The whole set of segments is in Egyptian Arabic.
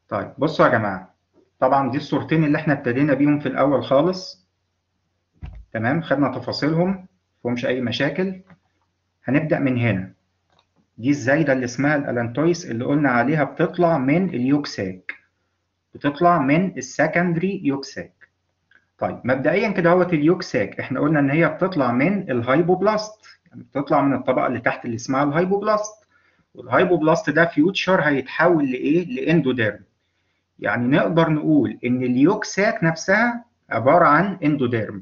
طيب بصوا يا جماعه طبعا دي الصورتين اللي احنا ابتدينا بيهم في الاول خالص تمام خدنا تفاصيلهم مفهمش اي مشاكل هنبدا من هنا دي الزايده اللي اسمها الالانتويس اللي قلنا عليها بتطلع من اليوكساك بتطلع من السكندري يوكساك طيب مبدئيا كده اهوت اليوكساك احنا قلنا ان هي بتطلع من الهايبوبلاست يعني بتطلع من الطبقه اللي تحت اللي اسمها الهايبوبلاست والهايبوبلاست ده فيوتشر هيتحول لايه لاندوديرم يعني نقدر نقول ان اليوكساك نفسها عباره عن اندوديرم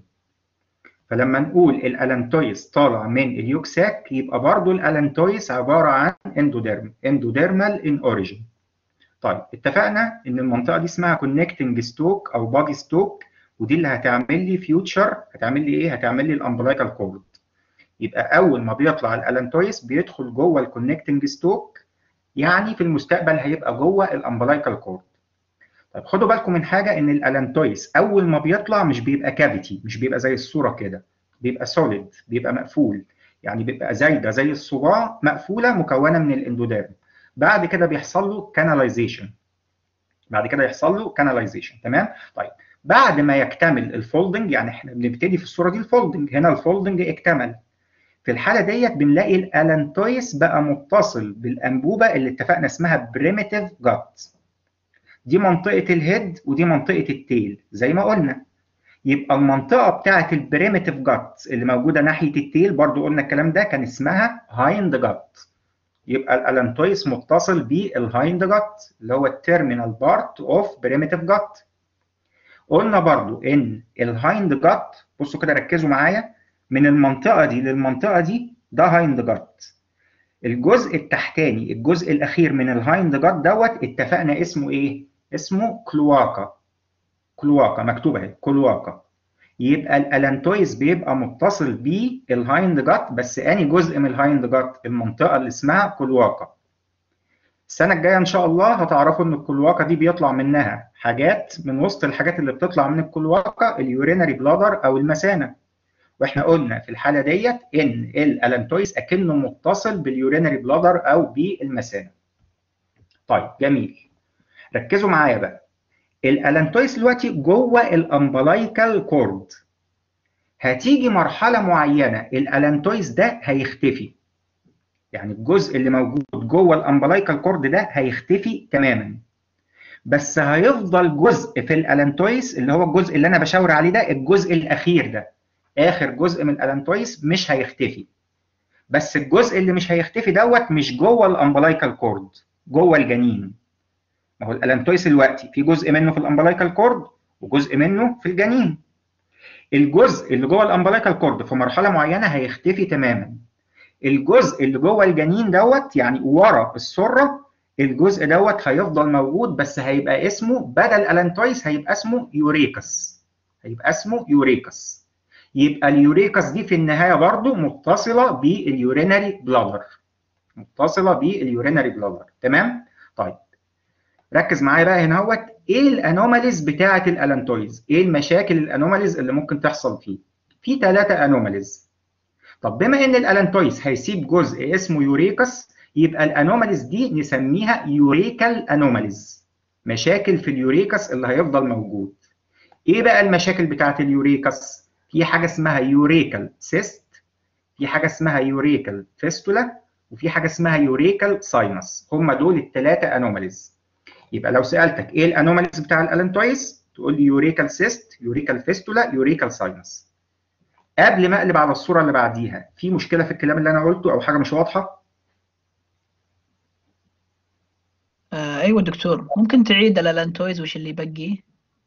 فلما نقول الالانتويس طالع من اليوكساك يبقى برضو الالانتويس عباره عن اندوديرم اندوديرمال ان اوريجين طيب اتفقنا ان المنطقه دي اسمها كونكتنج ستوك او باجي ستوك ودي اللي هتعمل لي فيوتشر هتعمل لي ايه هتعمل لي الامبلايكال كورد يبقى اول ما بيطلع الالانتويس بيدخل جوه الكونكتنج ستوك يعني في المستقبل هيبقى جوه الامبلايكال كورد طيب خدوا بالكم من حاجه ان الالانتويس اول ما بيطلع مش بيبقى كافيتي مش بيبقى زي الصوره كده بيبقى سوليد بيبقى مقفول يعني بيبقى زايده زي الصباع مقفوله مكونه من الاندوديرم بعد كده بيحصل له كاناليزيشن بعد كده يحصل له كاناليزيشن تمام طيب بعد ما يكتمل الفولدنج يعني احنا بنبتدي في الصوره دي الفولدنج هنا الفولدنج اكتمل في الحاله ديت بنلاقي الالانتويس بقى متصل بالانبوبه اللي اتفقنا اسمها بريميتيف جات دي منطقه الهيد ودي منطقه التيل زي ما قلنا يبقى المنطقه بتاعه البريميتيف جات اللي موجوده ناحيه التيل برضو قلنا الكلام ده كان اسمها هايند جات يبقى الالانتويس متصل بالهايند جات اللي هو التيرمينال بارت اوف بريميتيف جات قلنا برضو ان الهايند جات بصوا كده ركزوا معايا من المنطقه دي للمنطقه دي ده هايند جات الجزء التحتاني الجزء الاخير من الهايند جات دوت اتفقنا اسمه ايه اسمه كلواكا كلواكا مكتوبه اهي كلواكا يبقى الالانتويس بيبقى متصل بالهايند جات بس اني جزء من الهايند جات المنطقه اللي اسمها كلواكا السنه الجايه ان شاء الله هتعرفوا ان الكلواكا دي بيطلع منها حاجات من وسط الحاجات اللي بتطلع من الكلواكا اليورينري بلادر او المثانه واحنا قلنا في الحاله ديت ان الالانتويس اكنه متصل باليورينري بلادر او بالمثانه طيب جميل ركزوا معايا بقى الالانتويس دلوقتي جوه الامبلايكال كورد هتيجي مرحله معينه الالانتويس ده هيختفي يعني الجزء اللي موجود جوه الامبلايكال كورد ده هيختفي تماما بس هيفضل جزء في الالانتويس اللي هو الجزء اللي انا بشاور عليه ده الجزء الاخير ده اخر جزء من الالانتويس مش هيختفي بس الجزء اللي مش هيختفي دوت مش جوه الامبلايكال كورد جوه الجنين ما هو الالانتويس دلوقتي في جزء منه في الامبلايكال كورد وجزء منه في الجنين الجزء اللي جوه الامبلايكال كورد في مرحله معينه هيختفي تماما الجزء اللي جوه الجنين دوت يعني ورا السره الجزء دوت هيفضل موجود بس هيبقى اسمه بدل الانتويس هيبقى اسمه يوريكس هيبقى اسمه يوريكس يبقى اليوريكس دي في النهايه برضو متصله باليورينري بلادر متصله باليورينري بلادر تمام طيب ركز معايا بقى هنا اهوت ايه الانوماليز بتاعه الالانتويز ايه المشاكل الانوماليز اللي ممكن تحصل فيه في ثلاثه انوماليز طب بما ان الالانتويز هيسيب جزء اسمه يوريكس يبقى الانوماليز دي نسميها يوريكال انوماليز مشاكل في اليوريكس اللي هيفضل موجود ايه بقى المشاكل بتاعه اليوريكس في حاجه اسمها يوريكال سيست في حاجه اسمها يوريكال فيستولا وفي حاجه اسمها يوريكال ساينس هم دول الثلاثه انوماليز يبقى لو سالتك ايه الانوماليز بتاع الالانتويز تقول لي يوريكال سيست يوريكال فيستولا يوريكال ساينس قبل ما اقلب على الصوره اللي بعديها في مشكله في الكلام اللي انا قلته او حاجه مش واضحه آه ايوه دكتور ممكن تعيد الالانتويز وش اللي يبقي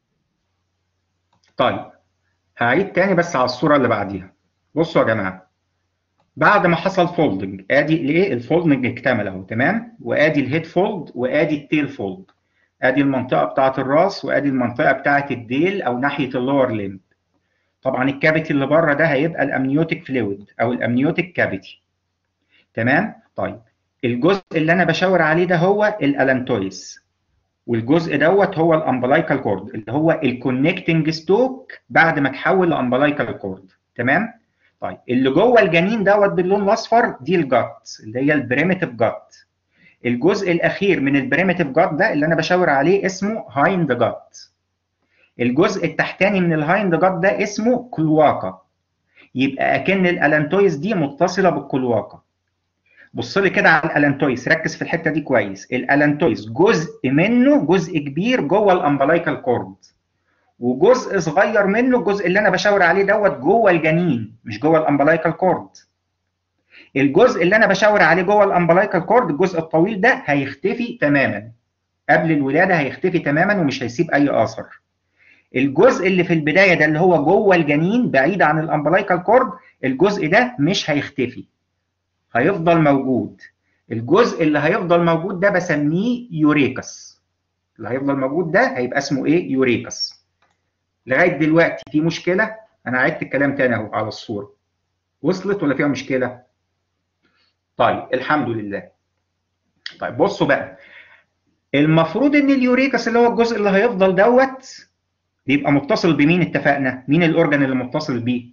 طيب هعيد تاني بس على الصوره اللي بعديها بصوا يا جماعه بعد ما حصل فولدنج ادي الايه الفولدنج اكتمل اهو تمام وادي الهيد فولد وادي التيل فولد ادي المنطقه بتاعه الراس وادي المنطقه بتاعه الديل او ناحيه اللور ليمب طبعا الكافيتي اللي بره ده هيبقى الامنيوتيك فلويد او الامنيوتيك كافيتي تمام طيب الجزء اللي انا بشاور عليه ده هو الالانتويس والجزء دوت هو الامبلايكال كورد اللي هو الكونكتنج ستوك بعد ما تحول لامبلايكال كورد تمام طيب اللي جوه الجنين دوت باللون الاصفر دي الجات اللي هي البريميتيف جات الجزء الاخير من البريمتيف جات ده اللي انا بشاور عليه اسمه هايند جات الجزء التحتاني من الهايند جات ده اسمه كلواكا يبقى اكن الالانتويس دي متصله بالكلواكا بص لي كده على الالانتويس ركز في الحته دي كويس الالانتويس جزء منه جزء كبير جوه الامبلايكال كورد وجزء صغير منه الجزء اللي انا بشاور عليه دوت جوه الجنين مش جوه الامبلايكال كورد الجزء اللي انا بشاور عليه جوه الامبلايكال كورد الجزء الطويل ده هيختفي تماما قبل الولاده هيختفي تماما ومش هيسيب اي اثر الجزء اللي في البدايه ده اللي هو جوه الجنين بعيد عن الامبلايكال كورد الجزء ده مش هيختفي هيفضل موجود الجزء اللي هيفضل موجود ده بسميه يوريكس اللي هيفضل موجود ده هيبقى اسمه ايه يوريكس لغايه دلوقتي في مشكله انا عدت الكلام تاني اهو على الصوره وصلت ولا فيها مشكله طيب الحمد لله طيب بصوا بقى المفروض ان اليوريكس اللي هو الجزء اللي هيفضل دوت بيبقى متصل بمين اتفقنا مين الاورجن اللي متصل بيه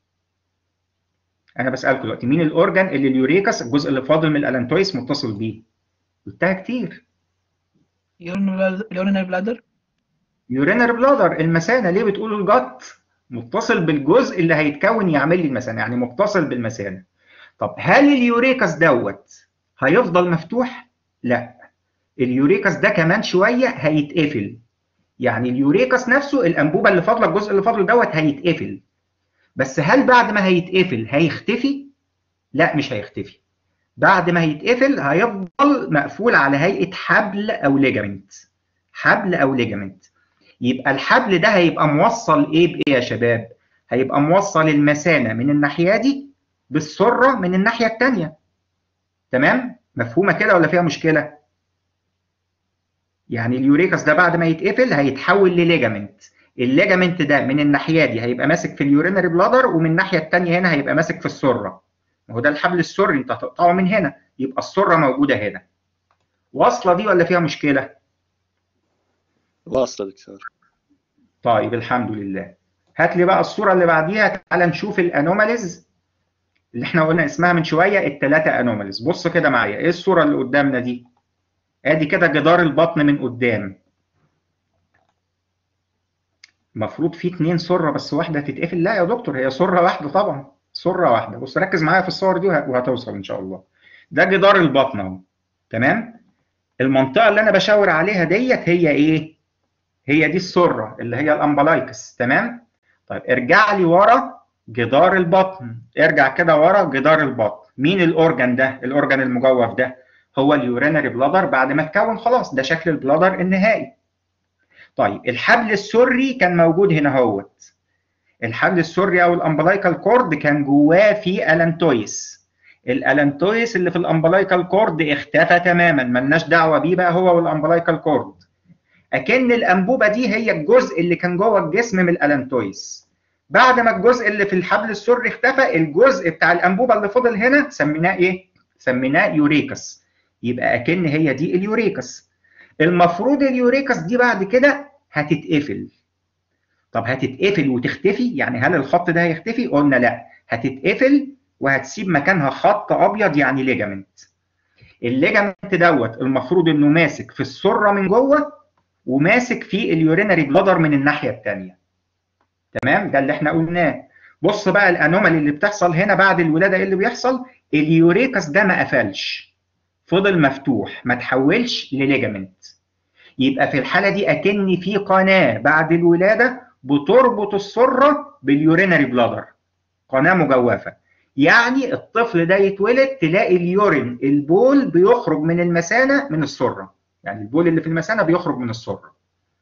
انا بسالكم دلوقتي مين الاورجن اللي اليوريكس الجزء اللي فاضل من الالانتويس متصل بيه قلتها كتير يورينال بلادر يورينال بلادر المثانه ليه بتقول الجت متصل بالجزء اللي هيتكون يعمل لي المثانه يعني متصل بالمثانه طب هل اليوريكس دوت هيفضل مفتوح لا اليوريكس ده كمان شويه هيتقفل يعني اليوريكس نفسه الانبوبه اللي فاضله الجزء اللي فاضل دوت هيتقفل بس هل بعد ما هيتقفل هيختفي لا مش هيختفي بعد ما هيتقفل هيفضل مقفول على هيئه حبل او ليجامنت حبل او ليجامنت يبقى الحبل ده هيبقى موصل ايه بايه يا شباب هيبقى موصل المثانه من الناحيه دي بالسره من الناحيه الثانيه تمام مفهومه كده ولا فيها مشكله يعني اليوريكس ده بعد ما يتقفل هيتحول لليجامنت الليجامنت ده من الناحيه دي هيبقى ماسك في اليورينري بلادر ومن الناحيه الثانيه هنا هيبقى ماسك في السره ما هو ده الحبل السري انت هتقطعه من هنا يبقى السره موجوده هنا واصله دي ولا فيها مشكله واصله دكتور طيب الحمد لله هات لي بقى الصوره اللي بعديها تعال نشوف الانوماليز اللي احنا قلنا اسمها من شويه الثلاثه انوماليز بص كده معايا ايه الصوره اللي قدامنا دي ادي كده جدار البطن من قدام المفروض في اتنين سره بس واحده تتقفل لا يا دكتور هي سره واحده طبعا سره واحده بص ركز معايا في الصور دي وهتوصل ان شاء الله ده جدار البطن اهو تمام المنطقه اللي انا بشاور عليها ديت هي ايه هي دي السره اللي هي الامبلايكس تمام طيب ارجع لي ورا جدار البطن ارجع كده ورا جدار البطن مين الاورجن ده الاورجن المجوف ده هو اليورينري بلادر بعد ما اتكون خلاص ده شكل البلادر النهائي طيب الحبل السري كان موجود هنا اهوت الحبل السري او الامبلايكال كورد كان جواه في الانتويس الالانتويس اللي في الامبلايكال كورد اختفى تماما ملناش دعوه بيه بقى هو والامبلايكال كورد اكن الانبوبه دي هي الجزء اللي كان جوه الجسم من الالانتويس بعد ما الجزء اللي في الحبل السري اختفى الجزء بتاع الانبوبه اللي فضل هنا سميناه ايه سميناه يوريكس يبقى اكن هي دي اليوريكس المفروض اليوريكس دي بعد كده هتتقفل طب هتتقفل وتختفي يعني هل الخط ده هيختفي قلنا لا هتتقفل وهتسيب مكانها خط ابيض يعني ليجامنت الليجامنت دوت المفروض انه ماسك في السره من جوه وماسك في اليورينري بلادر من الناحيه الثانيه تمام ده اللي احنا قلناه بص بقى الانومالي اللي بتحصل هنا بعد الولاده ايه اللي بيحصل اليوريكس ده ما قفلش فضل مفتوح ما تحولش لليجامنت يبقى في الحاله دي اكن في قناه بعد الولاده بتربط السره باليورينري بلادر قناه مجوفه يعني الطفل ده يتولد تلاقي اليورين البول بيخرج من المثانه من السره يعني البول اللي في المثانه بيخرج من السره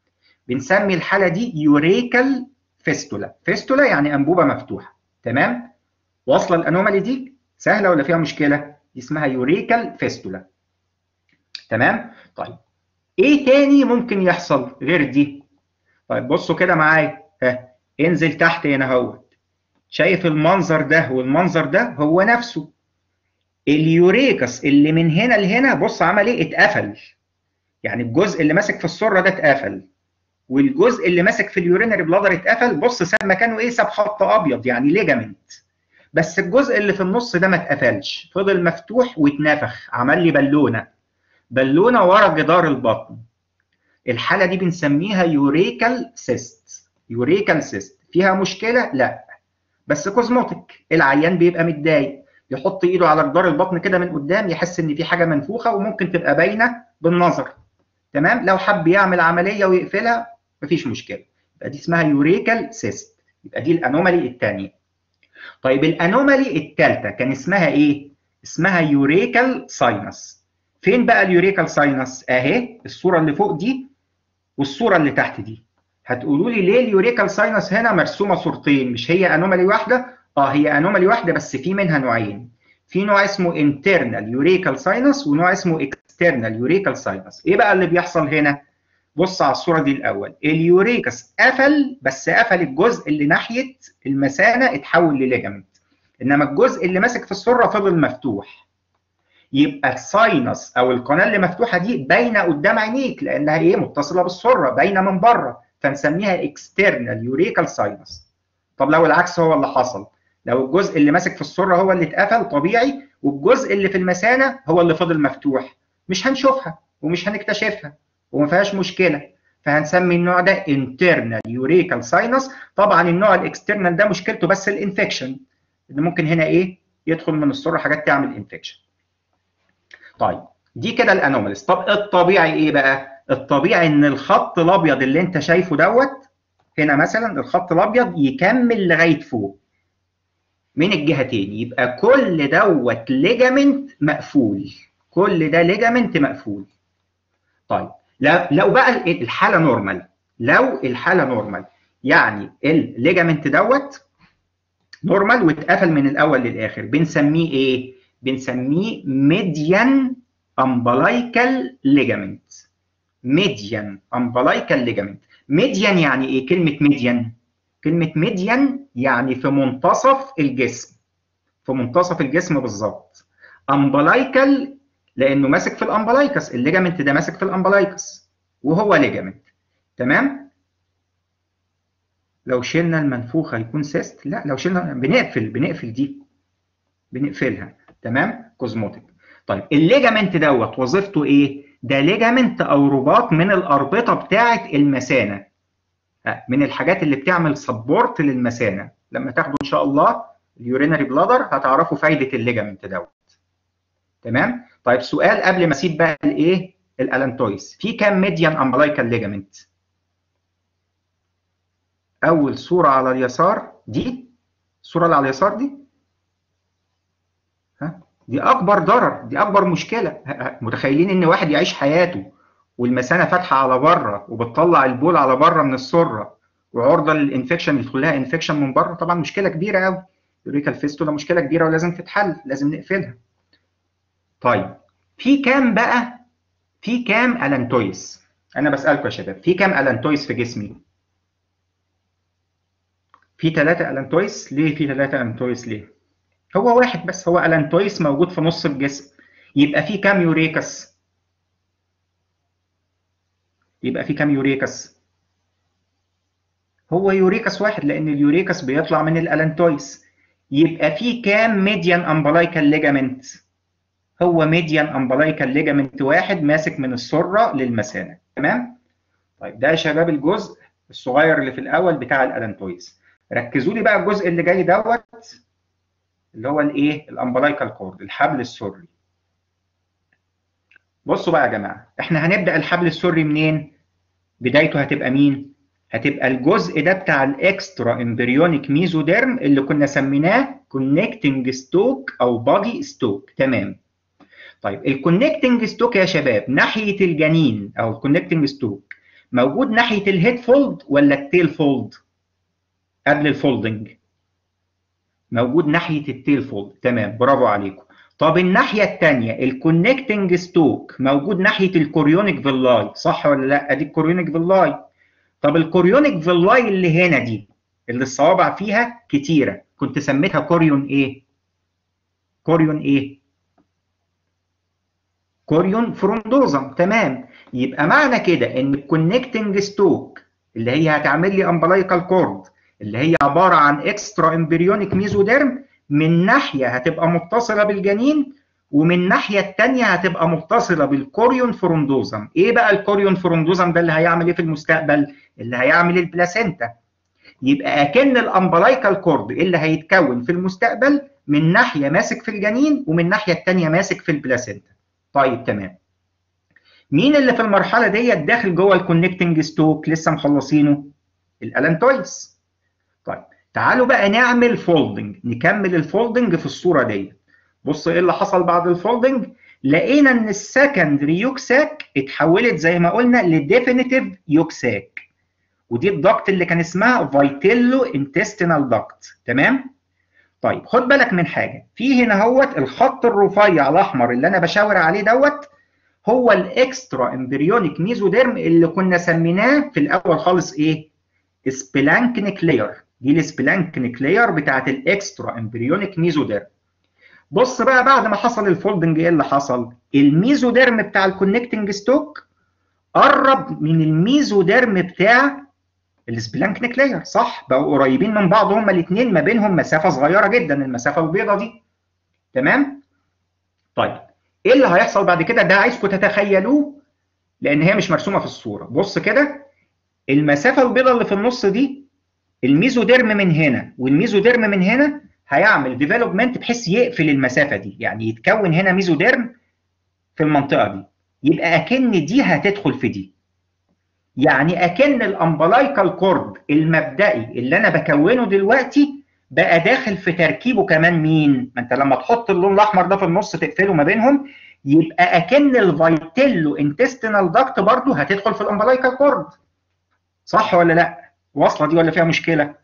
بنسمي الحاله دي يوريكال فيستولا فيستولا يعني انبوبه مفتوحه تمام واصله الانومالي دي سهله ولا فيها مشكله دي اسمها يوريكال فيستولا تمام طيب ايه تاني ممكن يحصل غير دي طيب بصوا كده معايا ها انزل تحت هنا اهوت شايف المنظر ده والمنظر ده هو نفسه اليوريكس اللي من هنا لهنا بص عمل ايه اتقفل يعني الجزء اللي ماسك في السره ده اتقفل والجزء اللي ماسك في اليورينري بلادر اتقفل بص ساب مكانه ايه ساب خط ابيض يعني ليجامنت بس الجزء اللي في النص ده ما اتقفلش فضل مفتوح واتنفخ عمل لي بالونه بالونه ورا جدار البطن الحاله دي بنسميها يوريكال سيست يوريكال سيست فيها مشكله لا بس كوزموتيك العيان بيبقى متضايق يحط ايده على جدار البطن كده من قدام يحس ان في حاجه منفوخه وممكن تبقى باينه بالنظر تمام لو حب يعمل عمليه ويقفلها مفيش مشكله يبقى دي اسمها يوريكال سيست يبقى دي الانومالي الثانيه طيب الانومالي الثالثه كان اسمها ايه اسمها يوريكال ساينس فين بقى اليوريكال ساينس اهي الصوره اللي فوق دي والصوره اللي تحت دي هتقولوا لي ليه اليوريكال ساينس هنا مرسومه صورتين مش هي انومالي واحده اه هي انومالي واحده بس في منها نوعين في نوع اسمه internal يوريكال ساينس ونوع اسمه external يوريكال ساينس ايه بقى اللي بيحصل هنا بص على الصوره دي الاول اليوريكس قفل بس قفل الجزء اللي ناحيه المثانه اتحول لليجامنت انما الجزء اللي ماسك في السره فضل مفتوح يبقى الساينس او القناه اللي مفتوحه دي باينه قدام عينيك لانها ايه متصله بالسره باينه من بره فنسميها اكسترنال يوريكال ساينس طب لو العكس هو اللي حصل لو الجزء اللي ماسك في السره هو اللي اتقفل طبيعي والجزء اللي في المثانه هو اللي فضل مفتوح مش هنشوفها ومش هنكتشفها وما فيهاش مشكله فهنسمي النوع ده internal يوريكال ساينس طبعا النوع الاكسترنال ده مشكلته بس الانفكشن ان ممكن هنا ايه يدخل من السره حاجات تعمل انفكشن طيب دي كده الانوماليز طب الطبيعي ايه بقى الطبيعي ان الخط الابيض اللي انت شايفه دوت هنا مثلا الخط الابيض يكمل لغايه فوق من الجهتين يبقى كل دوت ليجامنت مقفول كل ده ليجامنت مقفول طيب لو بقى الحاله نورمال لو الحاله نورمال يعني الليجامنت دوت نورمال واتقفل من الاول للاخر بنسميه ايه بنسميه ميديان امبلايكال ليجامنت ميديان امبلايكال ليجامنت ميديان يعني ايه كلمه ميديان كلمه ميديان يعني في منتصف الجسم في منتصف الجسم بالظبط امبلايكال لانه ماسك في الامبلايكس الليجامنت ده ماسك في الامبلايكس وهو ليجامنت تمام لو شلنا المنفوخه يكون سيست لا لو شلنا بنقفل بنقفل دي بنقفلها تمام كوزموتيك طيب الليجامنت دوت وظيفته ايه ده ليجامنت او رباط من الاربطه بتاعه المثانه من الحاجات اللي بتعمل سبورت للمثانه لما تاخدوا ان شاء الله اليورينري بلادر هتعرفوا فايده الليجامنت دوت تمام طيب سؤال قبل ما اسيب بقى الايه الالانتويس في كام ميديان امبلايكال ليجامنت اول صوره على اليسار دي الصوره اللي على اليسار دي ها دي اكبر ضرر دي اكبر مشكله متخيلين ان واحد يعيش حياته والمثانه فاتحه على بره وبتطلع البول على بره من السره وعرضه للانفكشن يدخل لها انفكشن من بره طبعا مشكله كبيره قوي يوريكال فيستولا مشكله كبيره ولازم تتحل لازم نقفلها طيب في كام بقى في كام الانتويس انا بسالكم يا شباب في كام الانتويس في جسمي في ثلاثة الانتويس ليه في ثلاثة الانتويس ليه هو واحد بس هو الانتويس موجود في نص الجسم يبقى في كام يوريكس يبقى في كام يوريكس هو يوريكس واحد لان اليوريكس بيطلع من الالانتويس يبقى في كام ميديان امبلايكال ليجامنت هو ميديان امبلايكال ليجامنت واحد ماسك من السره للمثانه تمام طيب ده يا شباب الجزء الصغير اللي في الاول بتاع الالانتويس ركزوا لي بقى الجزء اللي جاي دوت اللي هو الايه الامبلايكال كورد الحبل السري بصوا بقى يا جماعه احنا هنبدا الحبل السري منين بدايته هتبقى مين هتبقى الجزء ده بتاع الاكسترا امبريونيك ميزوديرم اللي كنا سميناه كونكتنج ستوك او بادي ستوك تمام طيب الكونكتنج ستوك يا شباب ناحيه الجنين او الكونكتنج ستوك موجود ناحيه الهيد فولد ولا التيل فولد قبل الفولدنج موجود ناحيه التيل فولد تمام برافو عليكم طب الناحيه الثانيه الكونكتنج ستوك موجود ناحيه الكوريونيك فيلاي صح ولا لا ادي الكوريونيك فيلاي طب الكوريونيك فيلاي اللي هنا دي اللي الصوابع فيها كتيره كنت سميتها كوريون ايه كوريون ايه كوريون فروندوزم تمام يبقى معنى كده ان الكونكتنج ستوك اللي هي هتعمل لي امبلايكال كورد اللي هي عباره عن اكسترا امبريونيك ميزوديرم من ناحيه هتبقى متصله بالجنين ومن الناحيه الثانيه هتبقى متصله بالكوريون فروندوزم ايه بقى الكوريون فروندوزم ده اللي هيعمل ايه في المستقبل اللي هيعمل البلاسينتا يبقى اكن الامبلايكال كورد اللي هيتكون في المستقبل من ناحيه ماسك في الجنين ومن الناحيه الثانيه ماسك في البلاسينتا طيب تمام مين اللي في المرحله ديت داخل جوه الكونكتنج ستوك لسه مخلصينه الالانتويدز طيب تعالوا بقى نعمل فولدنج نكمل الفولدنج في الصوره ديت بص ايه اللي حصل بعد الفولدنج لقينا ان السكندري يوكساك اتحولت زي ما قلنا لديفينيتيف يوكساك ودي الضغط اللي كان اسمها فايتيلو انتستينال داكت تمام طيب خد بالك من حاجه في هنا هوت الخط الرفيع الاحمر اللي انا بشاور عليه دوت هو الاكسترا امبريونيك ميزوديرم اللي كنا سميناه في الاول خالص ايه سبلانكنيك لاير دي السبلانكنيك لاير بتاعت الاكسترا امبريونيك ميزوديرم بص بقى بعد ما حصل الفولدنج ايه اللي حصل الميزوديرم بتاع الكونكتنج ستوك قرب من الميزوديرم بتاع السبلانكنيك لاير صح بقوا قريبين من بعض هما الاثنين ما بينهم مسافه صغيره جدا المسافه البيضاء دي تمام طيب ايه اللي هيحصل بعد كده ده عايزكم تتخيلوه لان هي مش مرسومه في الصوره بص كده المسافه البيضاء اللي في النص دي الميزوديرم من هنا والميزوديرم من هنا هيعمل ديفلوبمنت بحيث يقفل المسافه دي يعني يتكون هنا ميزوديرم في المنطقه دي يبقى اكن دي هتدخل في دي يعني اكن الامبلايكال كورد المبدئي اللي انا بكونه دلوقتي بقى داخل في تركيبه كمان مين؟ ما انت لما تحط اللون الاحمر ده في النص تقفله ما بينهم يبقى اكن الفايتيلو انتستينال داكت برضه هتدخل في الامبلايكال كورد صح ولا لا؟ واصله دي ولا فيها مشكله؟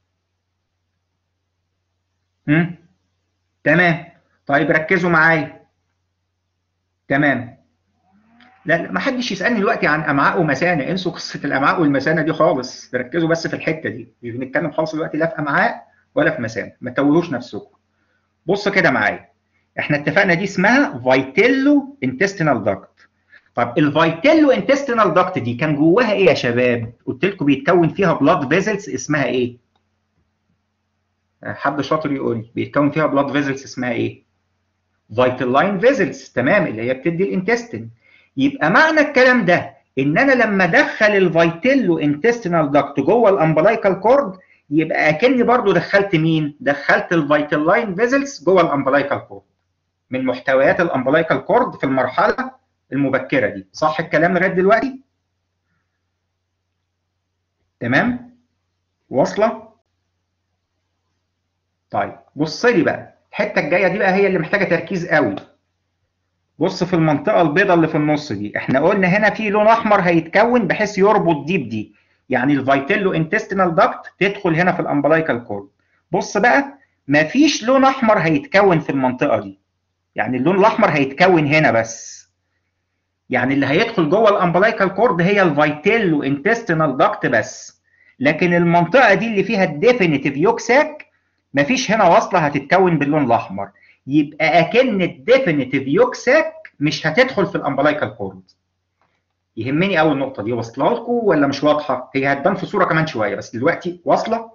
امم تمام طيب ركزوا معايا تمام لا لا ما حدش يسالني دلوقتي عن امعاء ومثانه انسوا قصه الامعاء والمثانه دي خالص ركزوا بس في الحته دي مش بنتكلم خالص دلوقتي لا في امعاء ولا في مثانه ما تتوهوش نفسكم بص كده معايا احنا اتفقنا دي اسمها فايتيلو انتستينال داكت طب الفايتيلو انتستينال داكت دي كان جواها ايه يا شباب قلت لكم بيتكون فيها بلاد فيزلز اسمها ايه حد شاطر يقول لي بيتكون فيها بلاد فيزلز اسمها ايه فايتال فيزلز تمام اللي هي بتدي الانتستين يبقى معنى الكلام ده ان انا لما ادخل الفايتيلو انتستينال داكت جوه الامبلايكال كورد يبقى اكني برضو دخلت مين دخلت الفايتال فيزلز جوه الامبلايكال كورد من محتويات الامبلايكال كورد في المرحله المبكره دي صح الكلام لغايه دلوقتي تمام واصله طيب بص لي بقى الحته الجايه دي بقى هي اللي محتاجه تركيز قوي بص في المنطقه البيضاء اللي في النص دي احنا قلنا هنا في لون احمر هيتكون بحيث يربط دي بدي يعني الفايتيلو انتستينال داكت تدخل هنا في الامبلايكال كورد بص بقى مفيش لون احمر هيتكون في المنطقه دي يعني اللون الاحمر هيتكون هنا بس يعني اللي هيدخل جوه الامبلايكال كورد هي الفايتيلو انتستينال داكت بس لكن المنطقه دي اللي فيها الديفينيتيف يوكساك مفيش هنا وصله هتتكون باللون الاحمر يبقى اكن الديفينيتيف يوكساك مش هتدخل في الامبلايكال كورد يهمني قوي النقطه دي واصله لكم ولا مش واضحه هي هتبان في صوره كمان شويه بس دلوقتي واصله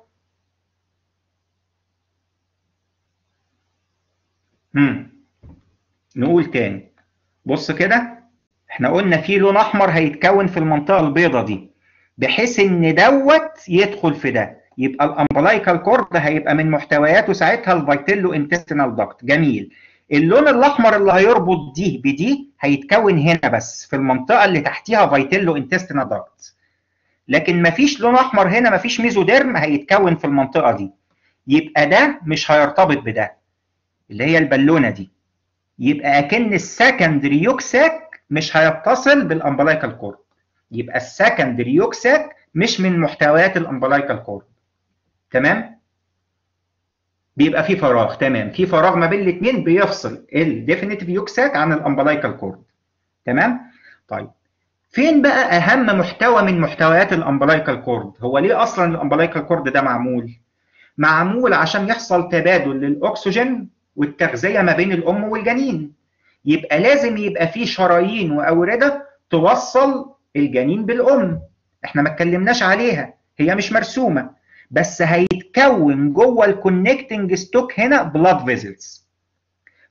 امم نقول تاني بص كده احنا قلنا في لون احمر هيتكون في المنطقه البيضاء دي بحيث ان دوت يدخل في ده يبقى الامبلايكال كورد هيبقى من محتوياته ساعتها الفايتيلو انتستينال داكت جميل اللون الاحمر اللي هيربط دي بدي هيتكون هنا بس في المنطقه اللي تحتيها فايتيلو انتستينال داكت لكن مفيش لون احمر هنا مفيش ميزوديرم هيتكون في المنطقه دي يبقى ده مش هيرتبط بده اللي هي البالونه دي يبقى اكن السكندري يوكساك مش هيتصل بالامبلايكال كورد يبقى السكندري يوكساك مش من محتويات الامبلايكال كورد تمام بيبقى في فراغ تمام في فراغ ما بين الاثنين بيفصل الديفينيتيف يوكساك عن الامبلايكال كورد تمام طيب فين بقى اهم محتوى من محتويات الامبلايكال كورد هو ليه اصلا الامبلايكال كورد ده معمول معمول عشان يحصل تبادل للاكسجين والتغذيه ما بين الام والجنين يبقى لازم يبقى في شرايين واورده توصل الجنين بالام احنا ما اتكلمناش عليها هي مش مرسومه بس هيتكون جوه الكونكتنج ستوك هنا بلاد فيزلز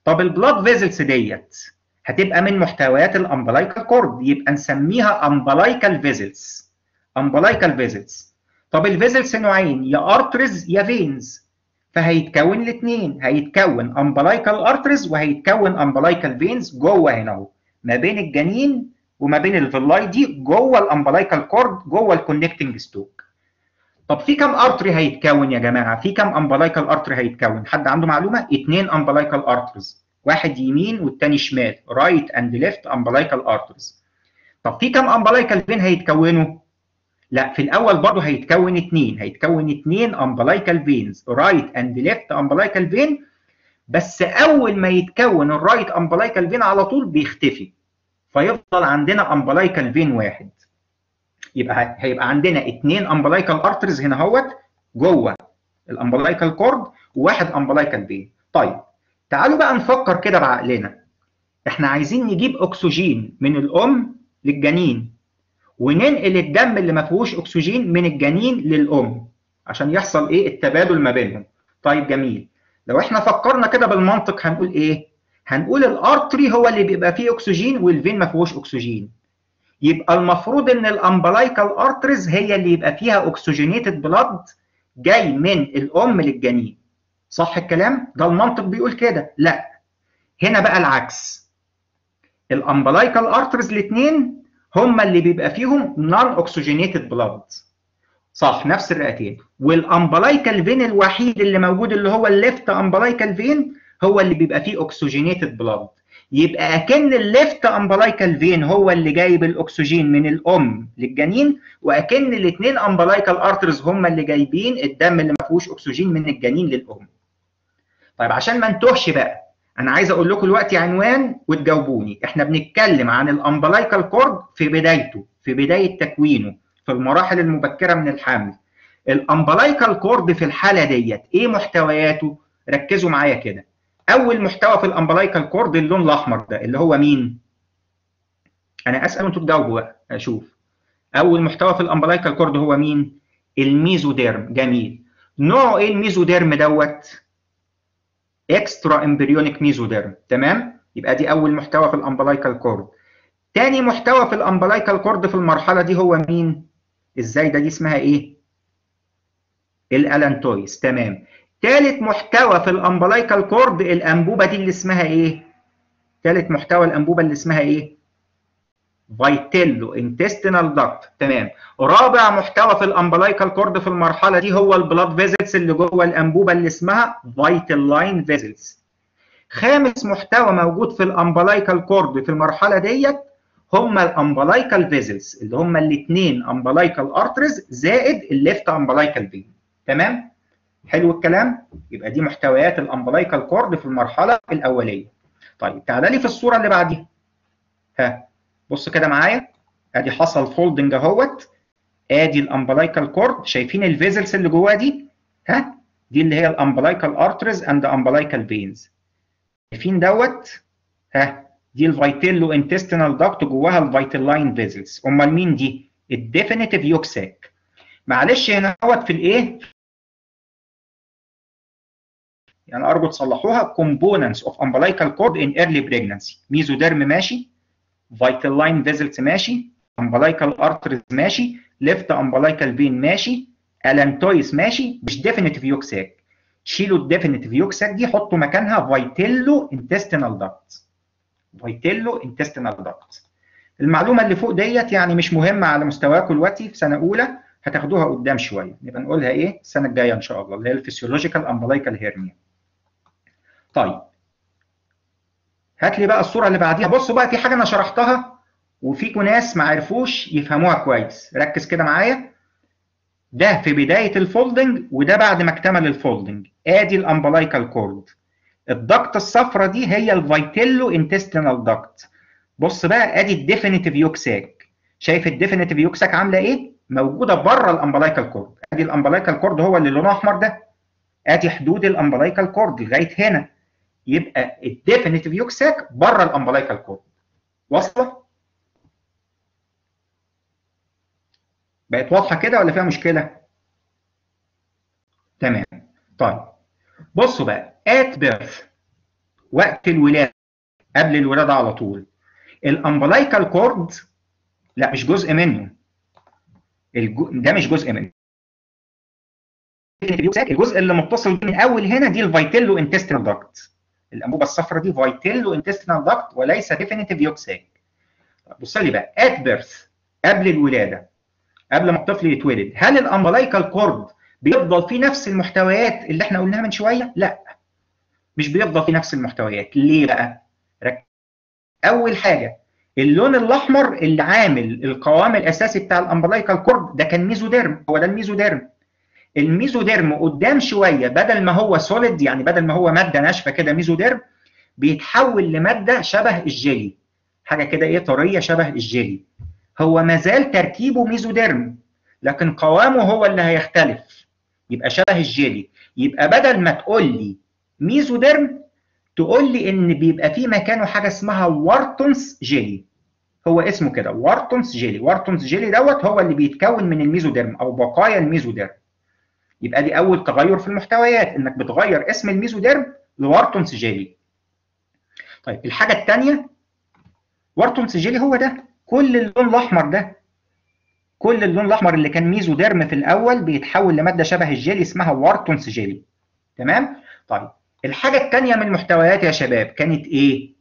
طب البلاد فيزلز ديت هتبقى من محتويات الامبلايكال كورد يبقى نسميها امبلايكال فيزلز امبلايكال فيزلز طب الفيزلز نوعين يا ارترز يا فينز فهيتكون الاثنين هيتكون امبلايكال ارترز وهيتكون امبلايكال فينز جوه هنا اهو ما بين الجنين وما بين الفيلاي دي جوه الامبلايكال كورد جوه الكونكتنج ستوك طب في كام ارتري هيتكون يا جماعه في كام امبلايكال ارتري هيتكون حد عنده معلومه اثنين امبلايكال ارترز واحد يمين والتاني شمال رايت اند ليفت امبلايكال ارترز طب في كام امبلايكال فين هيتكونوا لا في الاول برضه هيتكون اثنين هيتكون اثنين امبلايكال فينز رايت اند ليفت امبلايكال فين بس اول ما يتكون الرايت امبلايكال فين على طول بيختفي فيفضل عندنا امبلايكال فين واحد يبقى هيبقى عندنا اثنين امبلايكال ارترز هنا اهوت جوه الامبلايكال كورد وواحد امبلايكال فين طيب تعالوا بقى نفكر كده بعقلنا احنا عايزين نجيب اكسجين من الام للجنين وننقل الدم اللي ما فيهوش اكسجين من الجنين للام عشان يحصل ايه التبادل ما بينهم طيب جميل لو احنا فكرنا كده بالمنطق هنقول ايه هنقول الارتري هو اللي بيبقى فيه اكسجين والفين ما فيهوش اكسجين يبقى المفروض ان الامبلايكال ارترز هي اللي يبقى فيها اكسجينيتد بلاد جاي من الام للجنين صح الكلام ده المنطق بيقول كده لا هنا بقى العكس الامبلايكال ارترز الاثنين هما اللي بيبقى فيهم نون اوكسجينيتد بلاد صح نفس الرئتين والامبلايكال فين الوحيد اللي موجود اللي هو الليفت امبلايكال فين هو اللي بيبقى فيه اوكسجينيتد بلاد يبقى اكن الليفت امبلايكال فين هو اللي جايب الاكسجين من الام للجنين واكن الاثنين امبلايكال ارترز هم اللي جايبين الدم اللي ما فيهوش اكسجين من الجنين للام طيب عشان ما نتوهش بقى انا عايز اقول لكم دلوقتي عنوان وتجاوبوني احنا بنتكلم عن الامبلايكال كورد في بدايته في بدايه تكوينه في المراحل المبكره من الحمل الامبلايكال كورد في الحاله ديت ايه محتوياته ركزوا معايا كده اول محتوى في الامبلايكال كورد اللون الاحمر ده اللي هو مين انا اسال وانتوا تجاوبوا بقى اشوف اول محتوى في الامبلايكال كورد هو مين الميزوديرم جميل نوعه ايه الميزوديرم دوت اكسترا امبريونيك ميزوديرم تمام يبقى دي اول محتوى في الامبلايكال كورد تاني محتوى في الامبلايكال كورد في المرحله دي هو مين ازاي ده دي اسمها ايه الالانتويس تمام ثالث محتوى في الامبلايكال كورد الانبوبه دي اللي اسمها ايه ثالث محتوى الانبوبه اللي اسمها ايه فايتيلو انتستينال داكت تمام رابع محتوى في الامبلايكال كورد في المرحله دي هو البلاد فيزلز اللي جوه الانبوبه اللي اسمها فايتال لاين فيزلز خامس محتوى موجود في الامبلايكال كورد في المرحله ديت هم الامبلايكال فيزلز اللي هم الاثنين امبلايكال ارترز زائد الليفت امبلايكال فين تمام حلو الكلام يبقى دي محتويات الامبلايكال كورد في المرحله الاوليه طيب تعالى لي في الصوره اللي بعديها ها بص كده معايا ادي حصل فولدنج اهوت ادي الامبلايكال كورد شايفين الفيزلز اللي جواها دي ها دي اللي هي الامبلايكال ارترز اند امبلايكال فينز شايفين دوت ها دي الفيتيلو انتستينال داكت جواها الفيتال لاين فيزلز امال مين دي الديفينيتيف يوكساك معلش هنا دوت في الايه يعني ارجو تصلحوها components of umbilical cord in early pregnancy ميزوديرم ماشي فيتال لاين فيزلز ماشي umbilical arteries ماشي left umbilical vein ماشي allantois ماشي مش definitive يوكساك شيلوا الديفينيتيف يوكساك دي حطوا مكانها فيتيلو انتستينال داكت فيتيلو انتستينال داكت المعلومه اللي فوق ديت يعني مش مهمه على مستواكم دلوقتي في سنه اولى هتاخدوها قدام شويه نبقى نقولها ايه السنه الجايه ان شاء الله اللي هي الفسيولوجيكال امبلايكال هيرنيا طيب هات لي بقى الصوره اللي بعديها بصوا بقى في حاجه انا شرحتها وفيكم ناس ما عرفوش يفهموها كويس ركز كده معايا ده في بدايه الفولدنج وده بعد ما اكتمل الفولدنج ادي الامبلايكال كورد الضغط الصفرة دي هي الفيتيلو انتستينال داكت بص بقى ادي الديفينيتيف يوكساك شايف الديفينيتيف يوكساك عامله ايه موجوده بره الامبلايكال كورد ادي الامبلايكال كورد هو اللي لونه احمر ده ادي حدود الامبلايكال كورد لغايه هنا يبقى الديفينيتيف يوكساك بره الامبلايكال كورد واصله بقت واضحه كده ولا فيها مشكله تمام طيب بصوا بقى at birth وقت الولاده قبل الولاده على طول الامبلايكال كورد لا مش جزء منه الجو... ده مش جزء منه الجزء اللي متصل من اول هنا دي الفيتيلو انتستينال داكت الانبوبه الصفراء دي فيتيلو انتستينال داكت وليس ديفينيتيف يوكساك بص لي بقى ات بيرث قبل الولاده قبل ما الطفل يتولد هل الامبلايكال كورد بيفضل فيه نفس المحتويات اللي احنا قلناها من شويه لا مش بيفضل فيه نفس المحتويات ليه بقى ركز اول حاجه اللون الاحمر اللي عامل القوام الاساسي بتاع الامبلايكال كورد ده كان ميزوديرم هو ده الميزوديرم الميزوديرم قدام شويه بدل ما هو سوليد يعني بدل ما هو ماده ناشفه كده ميزوديرم بيتحول لماده شبه الجيلي حاجه كده ايه طريه شبه الجيلي هو مازال تركيبه ميزوديرم لكن قوامه هو اللي هيختلف يبقى شبه الجيلي يبقى بدل ما تقول لي ميزوديرم تقول لي ان بيبقى في مكانه حاجه اسمها وارتونس جيلي هو اسمه كده وارتونس جيلي وارتونس جيلي دوت هو اللي بيتكون من الميزوديرم او بقايا الميزوديرم يبقى دي اول تغير في المحتويات انك بتغير اسم الميزوديرم لوارتونس جيلي طيب الحاجه الثانيه وارتونس جيلي هو ده كل اللون الاحمر ده كل اللون الاحمر اللي كان ميزوديرم في الاول بيتحول لماده شبه الجيلي اسمها وارتونس جيلي تمام طيب الحاجه الثانيه من المحتويات يا شباب كانت ايه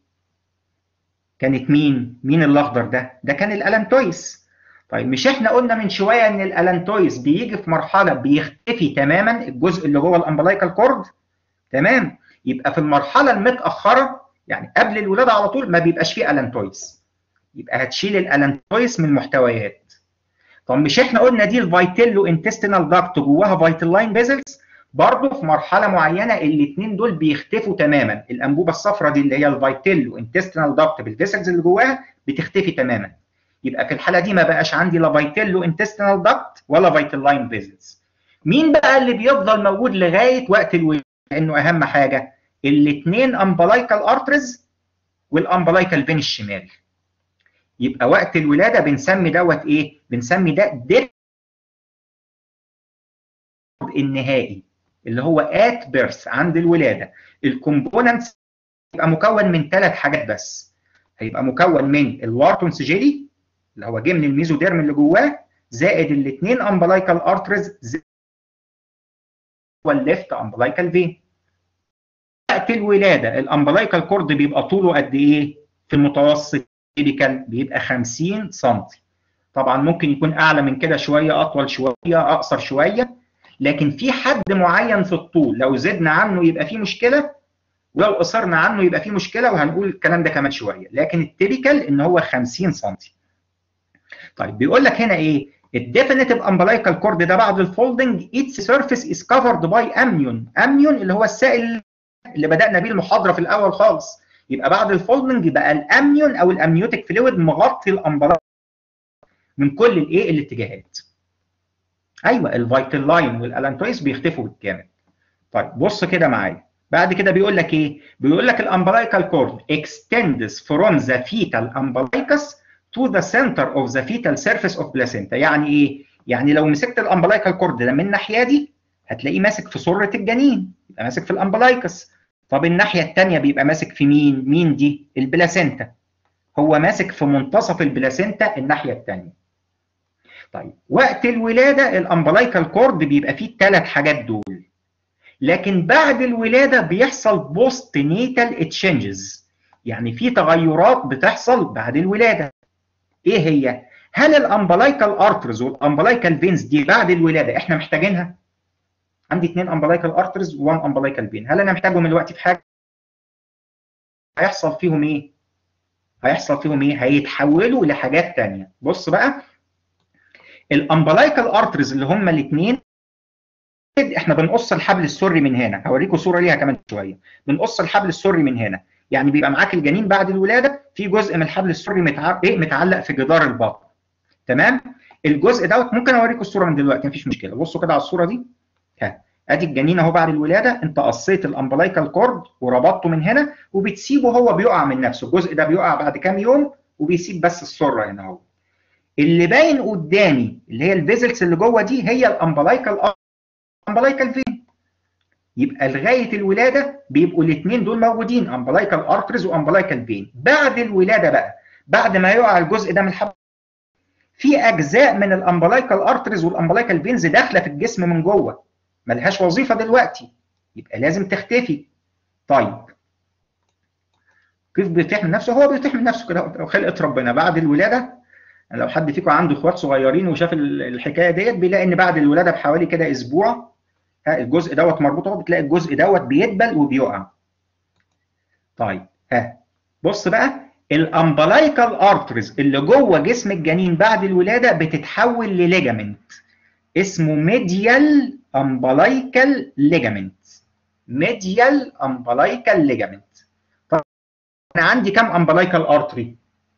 كانت مين مين الاخضر ده ده كان الالانتويس طيب مش احنا قلنا من شويه ان الالانتويس بيجي في مرحله بيختفي تماما الجزء اللي جوه الامبلايكال كورد تمام يبقى في المرحله المتاخره يعني قبل الولاده على طول ما بيبقاش فيه الانتويس يبقى هتشيل الالانتويس من المحتويات طب مش احنا قلنا دي الفيتيلو انتستينال داكت جواها فيتلاين فيزلز برضه في مرحله معينه الاثنين دول بيختفوا تماما الانبوبه الصفراء دي اللي هي الفيتيلو انتستينال داكت بالفيسلز اللي جواها بتختفي تماما يبقى في الحاله دي ما بقاش عندي لا فيتيلو انتستينال داكت ولا فيتلاين فيزلز مين بقى اللي بيفضل موجود لغايه وقت الولاده لانه اهم حاجه الاثنين امبلايكال ارترز والامبلايكال فين الشمال يبقى وقت الولاده بنسمي دوت ايه بنسمي ده ديب النهائي اللي هو ات بيرث عند الولاده الكومبوننتس يبقى مكون من ثلاث حاجات بس هيبقى مكون من الوارتونس جيلي اللي هو جه من الميزوديرم اللي جواه زائد الاثنين امبلايكال ارترز والليفت امبلايكال فين وقت الولاده الامبلايكال كورد بيبقى طوله قد ايه في المتوسط تيبيكال بيبقى 50 سم طبعا ممكن يكون اعلى من كده شويه اطول شويه اقصر شويه لكن في حد معين في الطول لو زدنا عنه يبقى في مشكله ولو قصرنا عنه يبقى في مشكله وهنقول الكلام ده كمان شويه لكن التيبيكال ان هو 50 سم طيب بيقول لك هنا ايه الديفينيتيف امبلايكال كورد ده بعد الفولدنج its surface is covered by amnion amnion اللي هو السائل اللي بدانا بيه المحاضره في الاول خالص يبقى بعد الفولدنج بقى الامنيون او الامنيوتيك فلويد مغطي الامبلايكال من كل الايه الاتجاهات ايوه الفيتال لاين والالانتويس بيختفوا بالكامل طيب بص كده معايا بعد كده بيقول لك ايه بيقول لك الامبلايكال كورد extends from the fetal umbilicus to the center of the fetal surface of placenta يعني ايه يعني لو مسكت الامبلايكال كورد ده من الناحيه دي هتلاقيه ماسك في سره الجنين يبقى ماسك في الامبلايكس طب الناحيه الثانيه بيبقى ماسك في مين مين دي البلاسينتا هو ماسك في منتصف البلاسينتا الناحيه الثانيه طيب وقت الولاده الامبلايكال كورد بيبقى فيه الثلاث حاجات دول لكن بعد الولاده بيحصل بوست نيتال اتشنجز يعني في تغيرات بتحصل بعد الولاده ايه هي هل الامبلايكال ارترز والامبلايكال فينز دي بعد الولاده احنا محتاجينها عندي اثنين امبلايكال ارترز وان امبلايكال فين هل انا محتاجهم دلوقتي في حاجه هيحصل فيهم ايه هيحصل فيهم ايه هيتحولوا لحاجات ثانيه بص بقى الامبلايكال ارترز اللي هم الاثنين احنا بنقص الحبل السري من هنا هوريكم صوره ليها كمان شويه بنقص الحبل السري من هنا يعني بيبقى معاك الجنين بعد الولاده في جزء من الحبل السري متع... ايه متعلق في جدار البطن تمام الجزء دوت ممكن اوريكم الصوره من دلوقتي مفيش مشكله بصوا كده على الصوره دي ها ادي الجنين اهو بعد الولاده انت قصيت الامبلايكال كورد وربطته من هنا وبتسيبه هو بيقع من نفسه الجزء ده بيقع بعد كام يوم وبيسيب بس السره هنا اهو اللي باين قدامي اللي هي الفيزلز اللي جوه دي هي الامبلايكال امبلايكال فين يبقى لغايه الولاده بيبقوا الاثنين دول موجودين امبلايكال ارترز وامبلايكال فين بعد الولاده بقى بعد ما يقع الجزء ده من الحبل في اجزاء من الامبلايكال ارترز والامبلايكال فينز داخله في الجسم من جوه ملهاش وظيفه دلوقتي يبقى لازم تختفي طيب كيف بيتيح من نفسه هو بيتيح من نفسه كده خلقه ربنا بعد الولاده لو حد فيكم عنده اخوات صغيرين وشاف الحكايه ديت بيلاقي ان بعد الولاده بحوالي كده اسبوع ها الجزء دوت مربوط اهو بتلاقي الجزء دوت بيدبل وبيقع طيب ها بص بقى الامبلايكال ارترز اللي جوه جسم الجنين بعد الولاده بتتحول لليجامنت اسمه ميديال امبلايكال ليجامنت ميديال امبلايكال ليجامنت طب انا عندي كام امبلايكال ارتري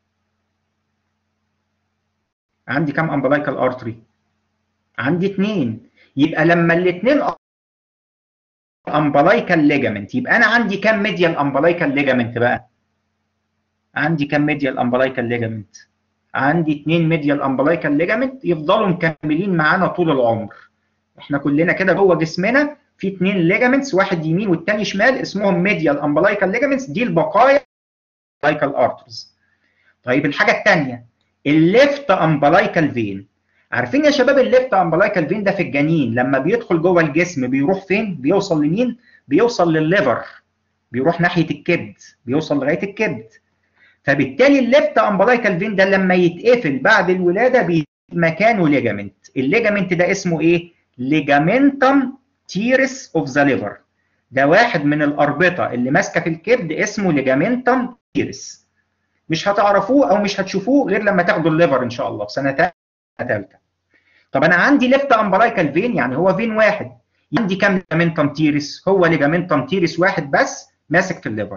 عندي كام امبلايكال ارتري عندي اثنين يبقى لما الاثنين امبلايكال ليجامنت يبقى انا عندي كام ميديال امبلايكال ليجامنت بقى عندي كام ميديال امبلايكال ليجامنت عندي اثنين ميديال امبلايكال ليجامنت يفضلوا مكملين معانا طول العمر احنا كلنا كده جوه جسمنا في اثنين ليجامنتس واحد يمين والثاني شمال اسمهم ميديال امبلايكال ليجامنتس دي البقايا امبلايكال ارترز طيب الحاجه الثانيه الليفت امبلايكال فين عارفين يا شباب الليفت امبلايكال فين ده في الجنين لما بيدخل جوه الجسم بيروح فين بيوصل لمين بيوصل للليفر بيروح ناحيه الكبد بيوصل لغايه الكبد فبالتالي الليفت امبلايكال فين ده لما يتقفل بعد الولاده بيبقى مكانه ليجامنت الليجامنت ده اسمه ايه ليجامنتم تيرس اوف ذا ليفر ده واحد من الاربطه اللي ماسكه في الكبد اسمه ليجامنتم تيرس مش هتعرفوه او مش هتشوفوه غير لما تاخدوا الليفر ان شاء الله في سنه ثالثه طب انا عندي ليفت امبلايكال فين يعني هو فين واحد عندي كام ليجامنتم تيرس هو ليجامنتم تيرس واحد بس ماسك في الليفر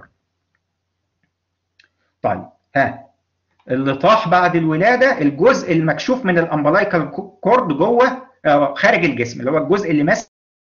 طيب ها اللي طاح بعد الولاده الجزء المكشوف من الامبلايكال كورد جوه خارج الجسم اللي هو الجزء اللي ماسك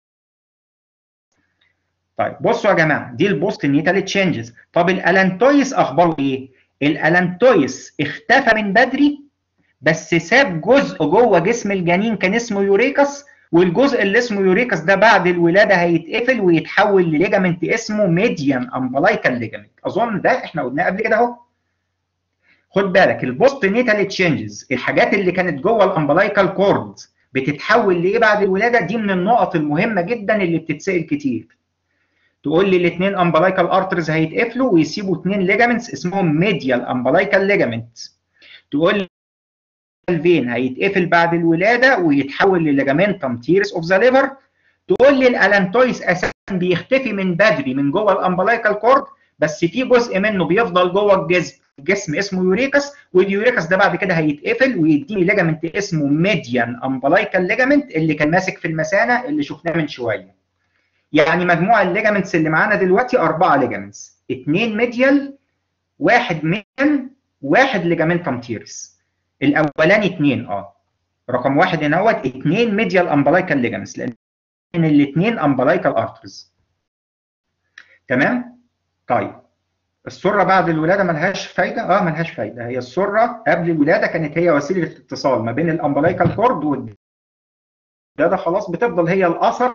طيب بصوا يا جماعه دي البوست نيتال تشينجز طب الالانتويس اخباره ايه الالانتويس اختفى من بدري بس ساب جزء جوه جسم الجنين كان اسمه يوريكس والجزء اللي اسمه يوريكس ده بعد الولاده هيتقفل ويتحول لليجامنت اسمه ميديان امبلايكال ليجامنت اظن ده احنا قلناه قبل كده اهو خد بالك البوست نيتال تشينجز الحاجات اللي كانت جوه الامبلايكال كورد بتتحول لايه بعد الولاده دي من النقط المهمه جدا اللي بتتسال كتير تقول لي الاثنين امبلايكال ارترز هيتقفلوا ويسيبوا اثنين ليجامنتس اسمهم ميديال امبلايكال ليجامنت تقول لي الفين هيتقفل بعد الولاده ويتحول لليجامنتم تيرس اوف ذا ليفر تقول لي الالانتويس اساسا بيختفي من بدري من جوه الامبلايكال كورد بس في جزء منه بيفضل جوه الجسم جسم اسمه يوريكس واليوريكس ده بعد كده هيتقفل ويديني ليجامنت اسمه ميديان امبلايكال ليجامنت اللي كان ماسك في المثانه اللي شفناه من شويه يعني مجموع الليجامنتس اللي معانا دلوقتي اربعه ليجامنتس اثنين ميديال واحد ميديان واحد ليجامنتم تيرس الاولاني اثنين اه رقم واحد هنا هو اثنين ميديال امبلايكال ليجامنتس لان الاثنين امبلايكال ارترز تمام طيب السره بعد الولاده ملهاش فايده اه ملهاش فايده هي السره قبل الولاده كانت هي وسيله اتصال ما بين الامبلايكال كورد والولاده خلاص بتفضل هي الاثر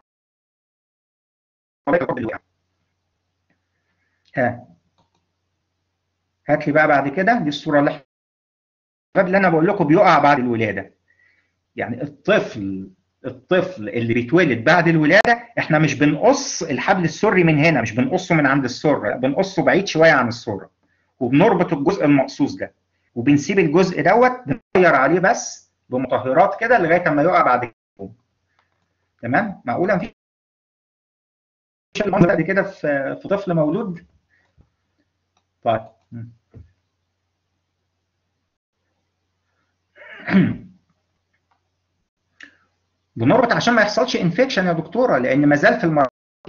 ها هات لي بقى بعد كده دي الصوره اللي اللي انا بقول لكم بيقع بعد الولاده يعني الطفل الطفل اللي بيتولد بعد الولاده احنا مش بنقص الحبل السري من هنا مش بنقصه من عند السره بنقصه بعيد شويه عن السره وبنربط الجزء المقصوص ده وبنسيب الجزء دوت بنغير عليه بس بمطهرات كده لغايه اما يقع بعد كده تمام معقوله مفيش المنظر دي كده في في طفل مولود طيب بنربط عشان ما يحصلش انفكشن يا دكتوره لان ما زال في المرحله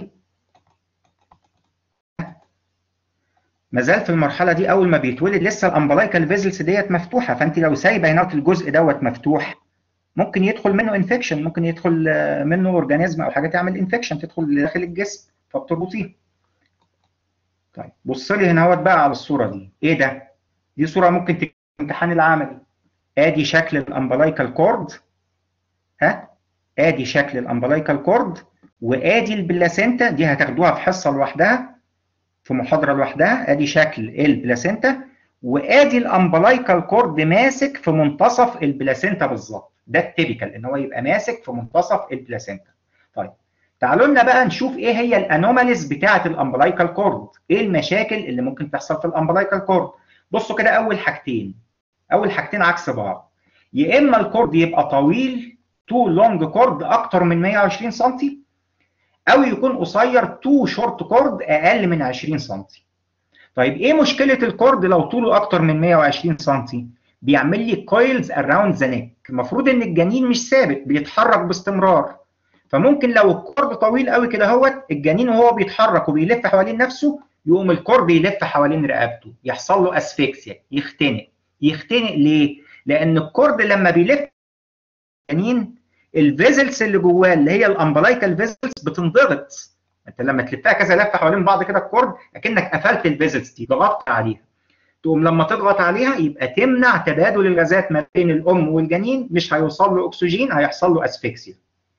ما زال في المرحله دي اول ما بيتولد لسه الامبلايكال فيزلز ديت مفتوحه فانت لو سايبه هناك الجزء دوت مفتوح ممكن يدخل منه انفكشن ممكن يدخل منه اورجانيزم او حاجه تعمل انفكشن تدخل داخل الجسم فبتربطيه طيب بص لي هنا اهوت بقى على الصوره دي ايه ده دي صوره ممكن تكون امتحان العملي ادي شكل الامبلايكال كورد ها ادي شكل الامبلايكال كورد وادي البلاسينتا دي هتاخدوها في حصه لوحدها في محاضره لوحدها ادي شكل البلاسينتا وادي الامبلايكال كورد ماسك في منتصف البلاسينتا بالظبط ده التيبيكال ان هو يبقى ماسك في منتصف البلاسينتا طيب تعالوا لنا بقى نشوف ايه هي الانوماليز بتاعه الامبلايكال كورد ايه المشاكل اللي ممكن تحصل في الامبلايكال كورد بصوا كده اول حاجتين اول حاجتين عكس بعض يا اما الكورد يبقى طويل تو لونج كورد اكتر من 120 سم او يكون قصير تو شورت كورد اقل من 20 سم طيب ايه مشكله الكورد لو طوله اكتر من 120 سم بيعمل لي كويلز اراوند ذا نيك المفروض ان الجنين مش ثابت بيتحرك باستمرار فممكن لو الكورد طويل قوي كده اهوت الجنين وهو بيتحرك وبيلف حوالين نفسه يقوم الكورد يلف حوالين رقبته يحصل له اسفكسيا يختنق يختنق ليه لان الكورد لما بيلف الجنين الفيزلز اللي جواه اللي هي الامبلايكال فيزلز بتنضغط انت لما تلفها كذا لفه حوالين بعض كده الكورد اكنك قفلت الفيزلز دي ضغطت عليها تقوم لما تضغط عليها يبقى تمنع تبادل الغازات ما بين الام والجنين مش هيوصل له اكسجين هيحصل له اسفكسيا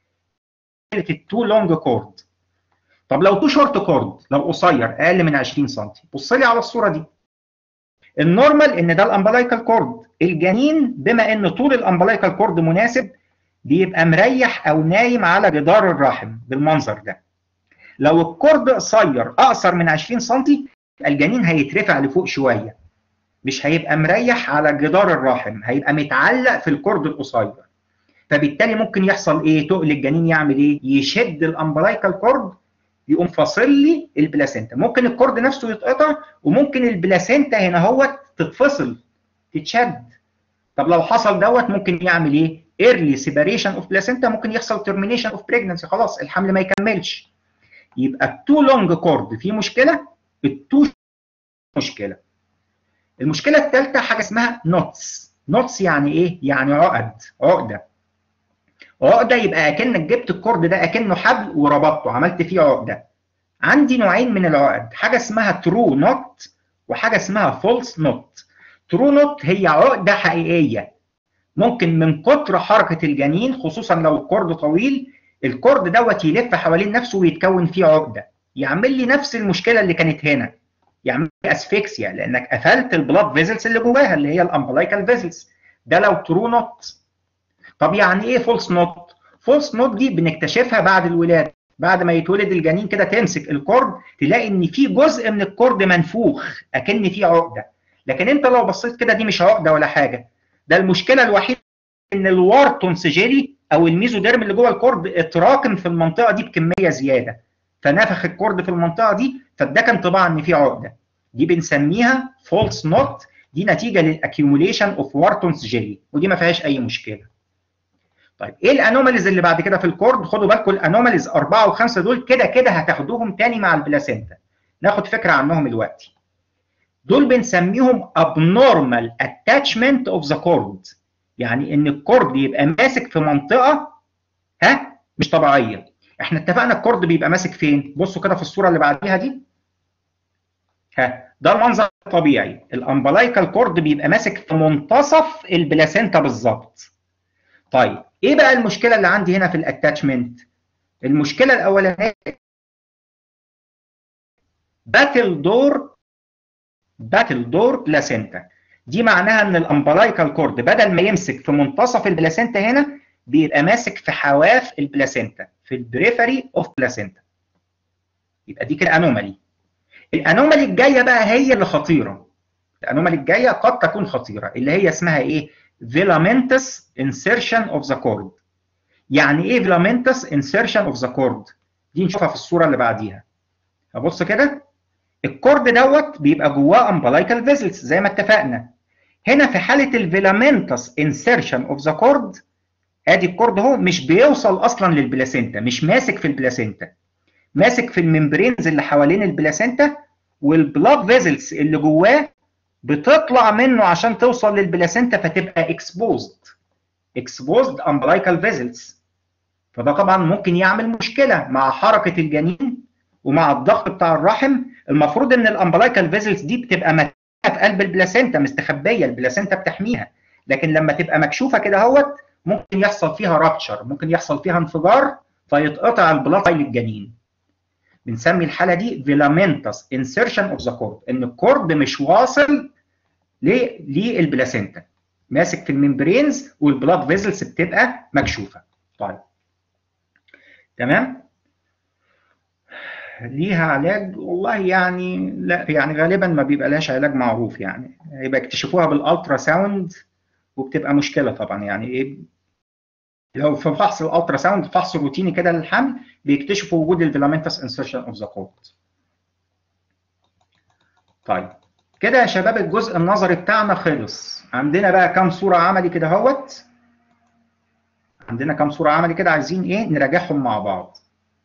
التو لونج كورد طب لو تو شورت كورد لو قصير اقل من 20 سم بص لي على الصوره دي النورمال ان ده الامبلايكال كورد الجنين بما ان طول الامبلايكال كورد مناسب بيبقى مريح او نايم على جدار الرحم بالمنظر ده لو الكورد قصير اقصر من 20 سم الجنين هيترفع لفوق شويه مش هيبقى مريح على جدار الرحم هيبقى متعلق في الكورد القصير فبالتالي ممكن يحصل ايه تقل الجنين يعمل ايه يشد الامبلايكال كورد يقوم فاصل لي البلاسينتا ممكن الكورد نفسه يتقطع وممكن البلاسينتا هنا هو تتفصل تتشد طب لو حصل دوت ممكن يعمل ايه early separation of placenta ممكن يحصل termination of pregnancy خلاص الحمل ما يكملش يبقى التو لونج كورد في مشكله التو مشكله المشكله الثالثه حاجه اسمها نوتس نوتس يعني ايه يعني عقد عقده عقده يبقى اكنك جبت الكورد ده اكنه حبل وربطته عملت فيه عقده عندي نوعين من العقد حاجه اسمها ترو نوت وحاجه اسمها فولس نوت ترو نوت هي عقده حقيقيه ممكن من كتر حركه الجنين خصوصا لو الكورد طويل الكورد دوت يلف حوالين نفسه ويتكون فيه عقده يعمل لي نفس المشكله اللي كانت هنا يعمل لي اسفكسيا لانك قفلت البلاد فيزلز اللي جواها اللي هي الامبلايكال فيزلز ده لو ترو نوت طب يعني ايه فولس نوت فولس نوت دي بنكتشفها بعد الولاده بعد ما يتولد الجنين كده تمسك الكورد تلاقي ان في جزء من الكورد منفوخ اكن في عقده لكن انت لو بصيت كده دي مش عقده ولا حاجه ده المشكله الوحيده ان الوارتون سجيلي او الميزوديرم اللي جوه الكورد اتراكم في المنطقه دي بكميه زياده فنفخ الكورد في المنطقه دي فاداك انطباع ان في عقده دي بنسميها فولس نوت دي نتيجه للاكيوميليشن اوف وارتونز جيلي ودي ما فيهاش اي مشكله طيب ايه الانوماليز اللي بعد كده في الكورد خدوا بالكم الانوماليز أربعة وخمسة دول كده كده هتاخدوهم تاني مع البلاسينتا ناخد فكره عنهم دلوقتي دول بنسميهم abnormal attachment of the cord يعني ان الكورد يبقى ماسك في منطقه ها مش طبيعيه احنا اتفقنا الكورد بيبقى ماسك فين بصوا كده في الصوره اللي بعديها دي ها ده المنظر الطبيعي الامبلايكال كورد بيبقى ماسك في منتصف البلاسينتا بالظبط طيب ايه بقى المشكله اللي عندي هنا في الاتاتشمنت المشكله الاولانيه باتل دور باتل دور بلاسينتا دي معناها ان الامبلايكال كورد بدل ما يمسك في منتصف البلاسينتا هنا بيبقى ماسك في حواف البلاسينتا في البريفري اوف بلاسينتا يبقى دي كده انومالي الانومالي الجايه بقى هي اللي خطيره الانومالي الجايه قد تكون خطيره اللي هي اسمها ايه filamentous insertion of the cord يعني ايه filamentous insertion of the cord دي نشوفها في الصوره اللي بعديها هبص كده الكورد دوت بيبقى جواه umbilical vessels زي ما اتفقنا هنا في حاله الفيلامنتس insertion of the cord ادي الكورد اهو مش بيوصل اصلا للبلاسينتا مش ماسك في البلاسينتا ماسك في الممبرينز اللي حوالين البلاسينتا والبلاد فيزلز اللي جواه بتطلع منه عشان توصل للبلاسينتا فتبقى اكسبوزد اكسبوزد امبلايكال فيزلز فده طبعا ممكن يعمل مشكله مع حركه الجنين ومع الضغط بتاع الرحم المفروض ان الامبلايكال فيزلز دي بتبقى مكتوبه في قلب البلاسينتا مستخبيه البلاسينتا بتحميها لكن لما تبقى مكشوفه كده اهوت ممكن يحصل فيها رابتشر ممكن يحصل فيها انفجار فيتقطع البلاد للجنين بنسمي الحاله دي فيلامنتس انسيرشن اوف ذا كورد ان الكورد مش واصل للبلاسينتا ماسك في الممبرينز والبلاد فيزلز بتبقى مكشوفه طيب تمام ليها علاج والله يعني لا يعني غالبا ما بيبقى لهاش علاج معروف يعني يبقى اكتشفوها بالالترا ساوند وبتبقى مشكله طبعا يعني ايه لو في فحص الالترا ساوند فحص روتيني كده للحمل بيكتشفوا وجود الفيلامنتس انسرشن اوف ذا كورد طيب كده يا شباب الجزء النظري بتاعنا خلص عندنا بقى كام صوره عملي كده اهوت عندنا كام صوره عملي كده عايزين ايه نراجعهم مع بعض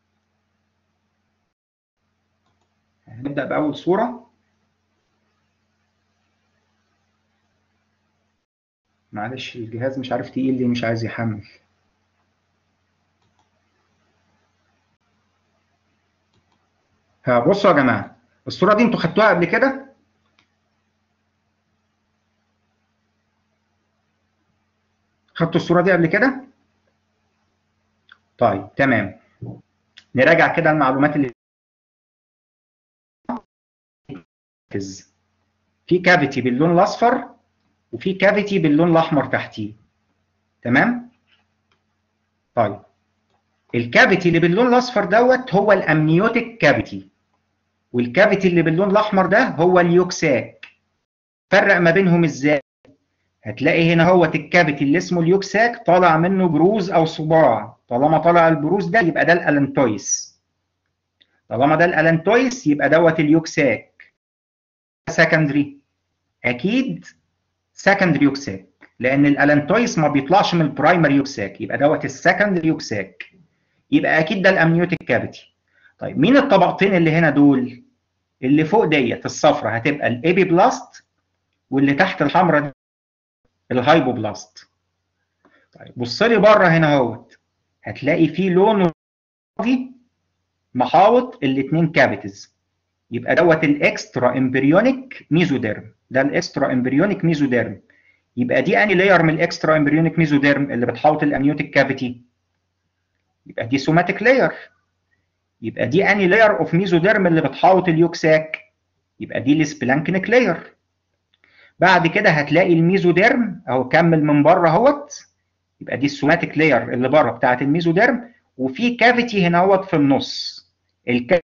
هنبدا باول صوره معلش الجهاز مش عارف تقيل ليه مش عايز يحمل ها بصوا يا جماعه الصوره دي انتوا خدتوها قبل كده خدتوا الصوره دي قبل كده طيب تمام نراجع كده المعلومات اللي في كافيتي باللون الاصفر وفي كافيتي باللون الاحمر تحتيه تمام طيب الكافيتي اللي باللون الاصفر دوت هو الامنيوتيك كافيتي والكافيتي اللي باللون الاحمر ده هو اليوكساك فرق ما بينهم ازاي هتلاقي هنا هو الكافيتي اللي اسمه اليوكساك طالع منه بروز او صباع طالما طالع البروز ده يبقى ده الالانتويس طالما ده الالانتويس يبقى دوت اليوكساك سكندري اكيد سكندري يوكساك لان الالانتويس ما بيطلعش من البرايمري يوكساك يبقى دوت السكندري يوكساك يبقى اكيد ده الامنيوتيك كافيتي طيب مين الطبقتين اللي هنا دول اللي فوق ديت الصفرة هتبقى الايبي بلاست واللي تحت الحمراء دي الهايبوبلاست طيب بص لي بره هنا اهوت هتلاقي فيه لون محاوط الاثنين كافيتيز يبقى دوت الاكسترا امبريونيك ميزوديرم ده الاكسترا امبريونيك ميزوديرم يبقى دي اني لاير من الاكسترا امبريونيك ميزوديرم اللي بتحوط الامنيوتيك كافيتي يبقى دي سوماتيك لاير يبقى دي اني لاير اوف ميزوديرم اللي بتحوط اليوكساك يبقى دي السبلانكنيك لاير بعد كده هتلاقي الميزوديرم اهو كمل من بره اهوت يبقى دي السوماتيك لاير اللي بره بتاعت الميزوديرم وفي كافيتي هنا اهوت في النص الكافيتي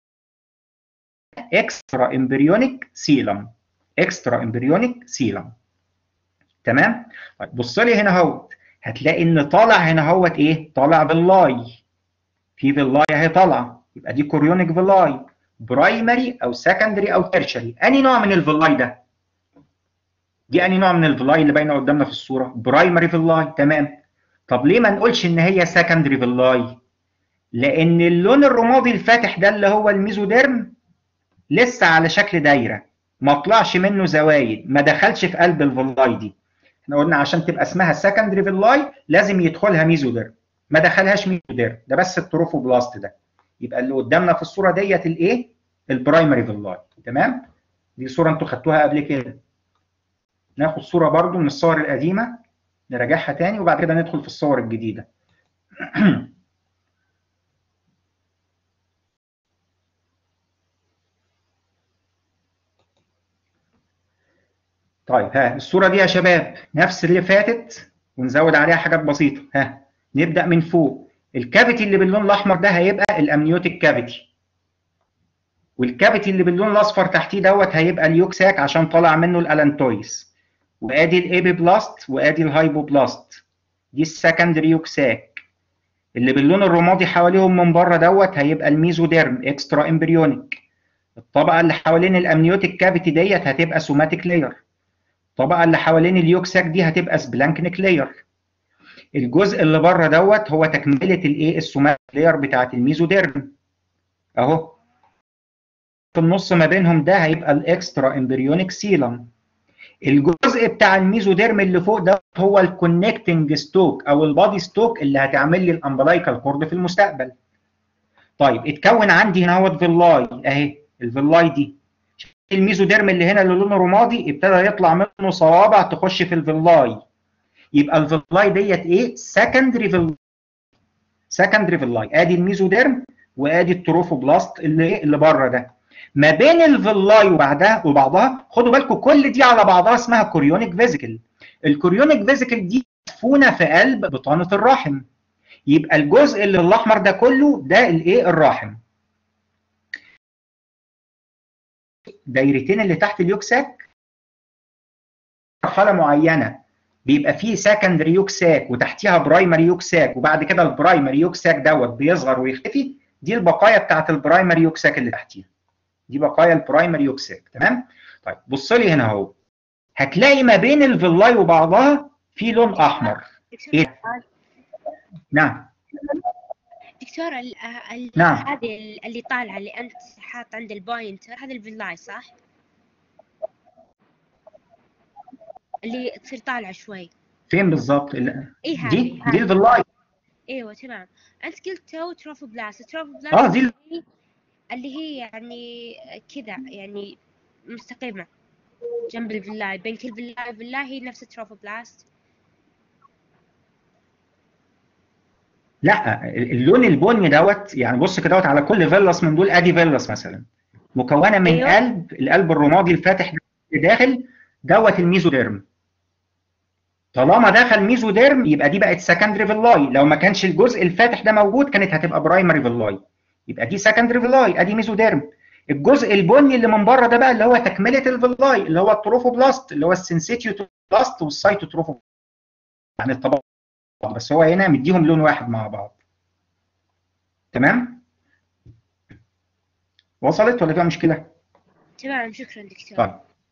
اكسترا امبريونيك سيلم اكسترا امبريونيك سيلم تمام طيب بص لي هنا اهوت هتلاقي ان طالع هنا اهوت ايه طالع باللاي في فيلاي اهي طالعه يبقى دي كوريونيك فيلاي برايمري او سكندري او تيرشري اني نوع من الفيلاي ده دي اني نوع من الفيلاي اللي باينه قدامنا في الصوره برايمري فيلاي تمام طب ليه ما نقولش ان هي سكندري فيلاي لان اللون الرمادي الفاتح ده اللي هو الميزوديرم لسه على شكل دايره ما طلعش منه زوايد ما دخلش في قلب الفيلاي دي احنا قلنا عشان تبقى اسمها سكندري فيلاي لازم يدخلها ميزوديرم ما دخلهاش ميزوديرم ده بس التروفوبلاست ده يبقى اللي قدامنا في الصوره ديت الايه البرايمري فيلاي تمام دي صوره انتوا خدتوها قبل كده ناخد صوره برضو من الصور القديمه نراجعها تاني وبعد كده ندخل في الصور الجديده طيب ها الصورة دي يا شباب نفس اللي فاتت ونزود عليها حاجات بسيطة ها نبدأ من فوق الكافيتي اللي باللون الأحمر ده هيبقى الأمنيوتيك كافيتي والكافيتي اللي باللون الأصفر تحتيه دوت هيبقى اليوكساك عشان طالع منه الألانتويس وآدي الإيبي بلاست وآدي الهايبوبلاست دي السكندري يوكساك اللي باللون الرمادي حواليهم من بره دوت هيبقى الميزوديرم اكسترا امبريونيك الطبقة اللي حوالين الأمنيوتيك كافيتي ديت هتبقى سوماتيك لاير الطبقه اللي حوالين اليوكساك دي هتبقى سبلانكنيك لاير الجزء اللي بره دوت هو تكمله الايه السوماتيك لاير بتاعه الميزوديرم اهو في النص ما بينهم ده هيبقى الاكسترا امبريونيك سيلم الجزء بتاع الميزوديرم اللي فوق ده هو الكونكتنج ستوك او البادي ستوك اللي هتعمل لي الامبلايكال كورد في المستقبل طيب اتكون عندي هنا اهوت فيلاي اهي الفيلاي دي الميزوديرم اللي هنا اللي لونه رمادي ابتدى يطلع منه صوابع تخش في الفيلاي يبقى الفيلاي ديت ايه سكندري فيلاي سكندري فيلاي ادي الميزوديرم وادي التروفوبلاست اللي اللي بره ده ما بين الفيلاي وبعدها وبعضها خدوا بالكم كل دي على بعضها اسمها كوريونيك فيزيكل الكوريونيك فيزيكل دي مدفونه في قلب بطانه الرحم يبقى الجزء اللي الاحمر ده كله ده الايه الرحم دايرتين اللي تحت اليوكساك مرحله معينه بيبقى فيه سكندري يوكساك وتحتيها برايمري يوكساك وبعد كده البرايمري يوكساك دوت بيصغر ويختفي دي البقايا بتاعت البرايمري يوكساك اللي تحتيها دي بقايا البرايمري يوكساك تمام طيب بص لي هنا اهو هتلاقي ما بين الفيلاي وبعضها في لون احمر دكتور إيه؟ نعم دكتور ال- ال- نعم. هذه اللي طالعه اللي انت حاط عند البوينتر هذا الفيلاي صح؟ اللي تصير طالعه شوي فين بالظبط ال- اي هذه دي دي هذه. الفيلاي ايوه تمام انت قلت تو تروفوبلاست تروفوبلاست اه دي ال- اللي- اللي هي يعني كذا يعني مستقيمه جنب الفيلاي بين كل فيلاي وفيلاي هي نفس التروفوبلاست لا اللون البني دوت يعني بص كده دوت على كل فيلس من دول ادي فيلس مثلا مكونه من أيوة. قلب القلب الرمادي الفاتح اللي داخل دوت الميزوديرم طالما دخل ميزوديرم يبقى دي بقت سكندري فيلاي لو ما كانش الجزء الفاتح ده موجود كانت هتبقى برايمري فيلاي يبقى دي سكندري فيلاي ادي ميزوديرم الجزء البني اللي من بره ده بقى اللي هو تكمله الفيلاي اللي هو التروفوبلاست اللي هو السنسيتيوبلاست والسيتوتروفوبلاست يعني الطبقات بس هو هنا مديهم لون واحد مع بعض تمام وصلت ولا فيها مشكله تمام شكرا دكتور طيب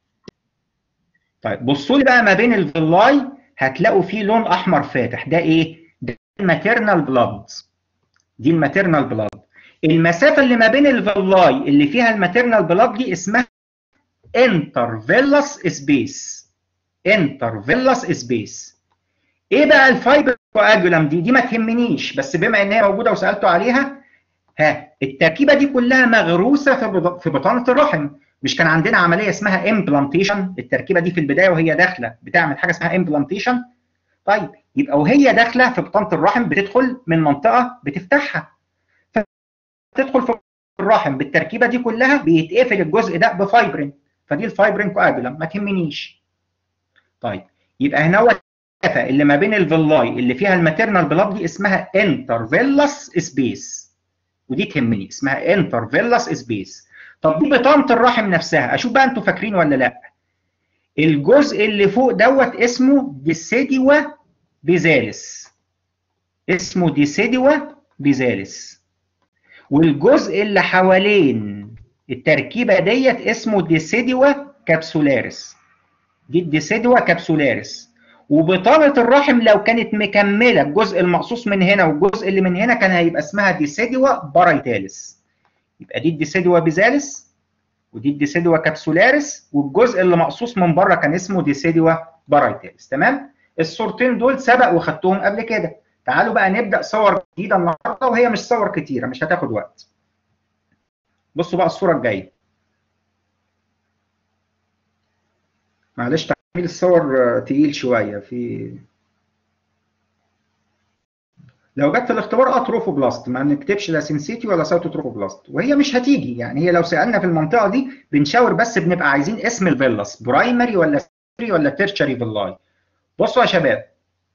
طيب بصوا لي بقى ما بين الفيلاي هتلاقوا فيه لون احمر فاتح ده ايه ده الماتيرنال بلاد دي الماتيرنال بلاد المسافه اللي ما بين الفيلاي اللي فيها الماتيرنال بلاد دي اسمها انترفيلس سبيس انترفيلس سبيس ايه بقى الفايبر كواجولم دي دي ما تهمنيش بس بما ان هي موجوده وسالته عليها ها التركيبه دي كلها مغروسه في بض- في بطانه الرحم مش كان عندنا عمليه اسمها امبلانتيشن التركيبه دي في البدايه وهي داخله بتعمل حاجه اسمها امبلانتيشن طيب يبقى وهي داخله في بطانه الرحم بتدخل من منطقه بتفتحها فتدخل في الرحم بالتركيبه دي كلها بيتقفل الجزء ده بفايبرين فدي الفايبرين كواجولم ما تهمنيش طيب يبقى هنا هو المسافه اللي ما بين الفيلاي اللي فيها الماتيرنال بلاد دي اسمها انترفيلس سبيس ودي تهمني اسمها انترفيلس سبيس طب دي بطانه الرحم نفسها اشوف بقى انتوا فاكرين ولا لا الجزء اللي فوق دوت اسمه ديسيديوا بيزالس اسمه ديسيديوا بيزالس والجزء اللي حوالين التركيبه ديت اسمه ديسيديوا كابسولاريس دي الديسيديوا كابسولاريس وبطانه الرحم لو كانت مكمله الجزء المقصوص من هنا والجزء اللي من هنا كان هيبقى اسمها ديسيديوا بارايتاليس يبقى دي الديسيديوا بيزالس ودي الديسيديوا كابسولاريس والجزء اللي مقصوص من بره كان اسمه ديسيديوا بارايتاليس تمام الصورتين دول سبق وخدتهم قبل كده تعالوا بقى نبدا صور جديده النهارده وهي مش صور كتيره مش هتاخد وقت بصوا بقى الصوره الجايه معلش تعميل الصور آه، تقيل شويه في لو جت في الاختبار اه تروفوبلاست ما نكتبش لا سنسيتي ولا سايتوتروفوبلاست وهي مش هتيجي يعني هي لو سالنا في المنطقه دي بنشاور بس بنبقى عايزين اسم الفيلاس برايمري ولا سكندري ولا تيرشري فيلاي بصوا يا شباب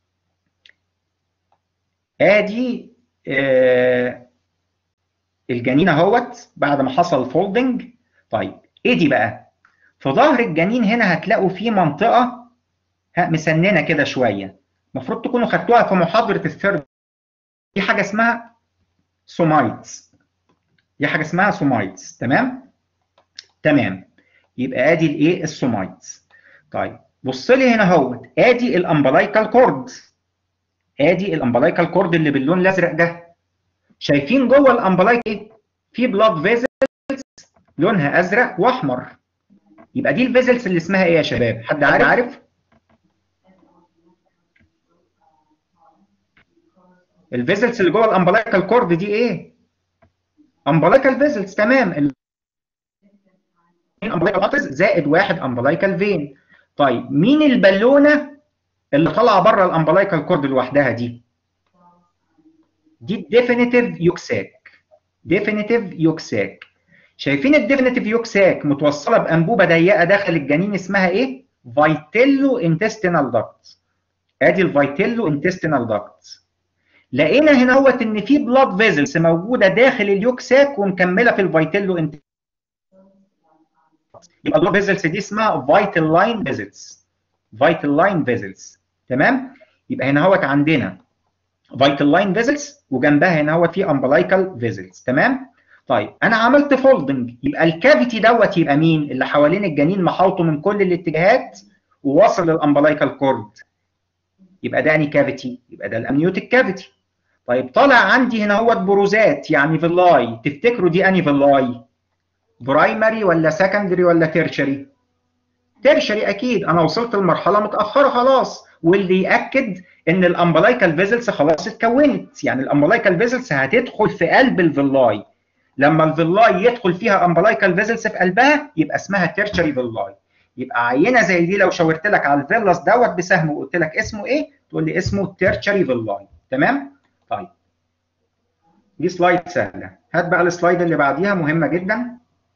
ادي آه الجنين اهوت بعد ما حصل فولدنج طيب ايه دي بقى في ظهر الجنين هنا هتلاقوا في منطقه ها مسننه كده شويه المفروض تكونوا خدتوها في محاضره الثيرد دي حاجه اسمها سومايتس دي حاجه اسمها سومايتس تمام تمام يبقى ادي الايه السومايتس طيب بص لي هنا اهوت ادي الامبلايكال كورد ادي الامبلايكال كورد اللي باللون الازرق ده شايفين جوه الامبلايك ايه في بلاد فيزلز لونها ازرق واحمر يبقى دي الفيزلز اللي اسمها ايه يا شباب حد عارف عارف الفيزلز اللي جوه الامبلايكال كورد دي ايه امبلايكال فيزلز تمام امبلايكال ارتز زائد واحد امبلايكال فين طيب مين البالونه اللي طالعه بره الامبلايكال كورد لوحدها دي دي الديفينيتيف يوكساك ديفينيتيف يوكساك شايفين الديفينيتيف يوكساك متوصله بانبوبه ضيقه داخل الجنين اسمها ايه فايتيلو انتستينال داكت ادي الفايتيلو انتستينال داكت لقينا هنا هوت ان في بلاد فيزلز موجوده داخل اليوكساك ومكمله في الفايتيلو انتستينال يبقى البلاد فيزلز دي اسمها فايتال لاين فيزلز فايتال لاين فيزلز تمام يبقى هنا هوت عندنا فايتال لاين فيزلز وجنبها هنا هوت في امبلايكال فيزلز تمام طيب انا عملت فولدنج يبقى الكافيتي دوت يبقى مين اللي حوالين الجنين محاوطه من كل الاتجاهات وواصل للامبلايكال كورد يبقى ده اني كافيتي يبقى ده الامنيوتيك كافيتي طيب طالع عندي هنا هوت بروزات يعني فيلاي تفتكروا دي اني فيلاي برايمري ولا سكندري ولا تيرشري تيرشري اكيد انا وصلت لمرحله متاخره خلاص واللي ياكد ان الامبلايكال فيزلز خلاص اتكونت يعني الامبلايكال فيزلز هتدخل في قلب الفيلاي لما الفيلاي يدخل فيها امبلايكال فيزلز في قلبها يبقى اسمها تيرشري فيلاي يبقى عينه زي دي لو شاورت لك على الفيلاس دوت بسهم وقلت لك اسمه ايه تقول لي اسمه تيرشري فيلاي تمام طيب دي سلايد سهله هات بقى السلايد اللي بعديها مهمه جدا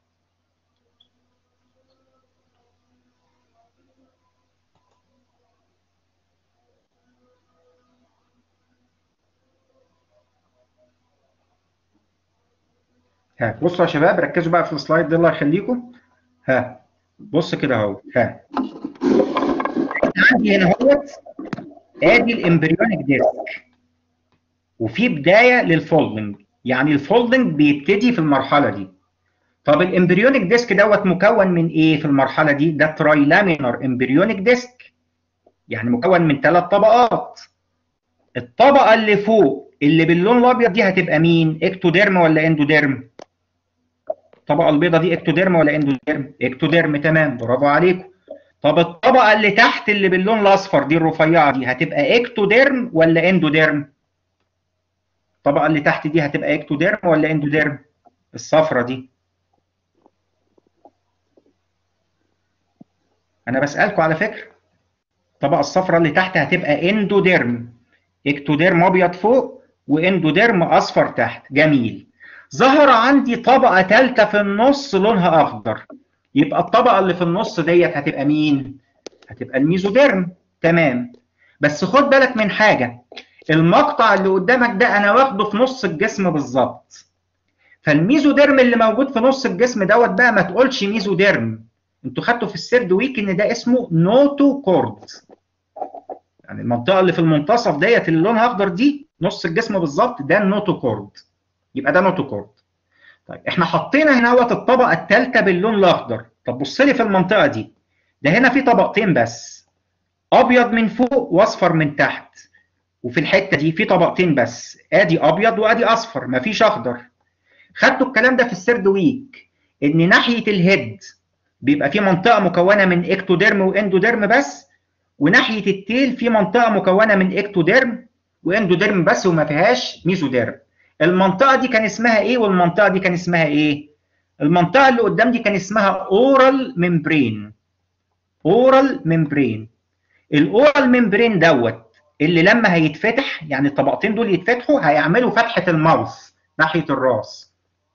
ها بصوا يا شباب ركزوا بقى في السلايد ده الله يخليكم ها بص كده اهو ها عندي هنا اهوت ادي الامبريونيك ديسك وفي بدايه للفولدنج يعني الفولدنج بيبتدي في المرحله دي طب الامبريونيك ديسك دوت مكون من ايه في المرحله دي ده ترايلامينر امبريونيك ديسك يعني مكون من ثلاث طبقات الطبقه اللي فوق اللي باللون الابيض دي هتبقى مين اكتوديرم ولا اندوديرم الطبقه البيضاء دي اكتوديرم ولا اندوديرم اكتوديرم تمام برافو عليكم طب الطبقه اللي تحت اللي باللون الاصفر دي الرفيعه دي هتبقى اكتوديرم ولا اندوديرم الطبقه اللي تحت دي هتبقى اكتوديرم ولا اندوديرم الصفرة دي انا بسالكم على فكره الطبقه الصفراء اللي تحت هتبقى اندوديرم اكتوديرم ابيض فوق واندوديرم اصفر تحت جميل ظهر عندي طبقه ثالثه في النص لونها اخضر يبقى الطبقه اللي في النص ديت هتبقى مين هتبقى الميزوديرم تمام بس خد بالك من حاجه المقطع اللي قدامك ده انا واخده في نص الجسم بالظبط فالميزوديرم اللي موجود في نص الجسم دوت بقى ما تقولش ميزوديرم انتوا خدتوا في السيرد ويك ان ده اسمه نوتو كورد يعني المنطقه اللي في المنتصف ديت اللي لونها اخضر دي نص الجسم بالظبط ده النوتو كورد يبقى ده نوتو كورد طيب احنا حطينا هنا اهوت الطبقه الثالثه باللون الاخضر طب بص لي في المنطقه دي ده هنا في طبقتين بس ابيض من فوق واصفر من تحت وفي الحته دي في طبقتين بس ادي ابيض وادي اصفر مفيش اخضر خدتوا الكلام ده في السيرد ويك ان ناحيه الهيد بيبقى في منطقه مكونه من اكتوديرم واندوديرم بس وناحيه التيل في منطقه مكونه من اكتوديرم واندوديرم بس وما فيهاش ميزوديرم المنطقه دي كان اسمها ايه والمنطقه دي كان اسمها ايه المنطقه اللي قدام دي كان اسمها اورال ممبرين اورال ممبرين الاورال ممبرين دوت اللي لما هيتفتح يعني الطبقتين دول يتفتحوا هيعملوا فتحه الماوث ناحيه الراس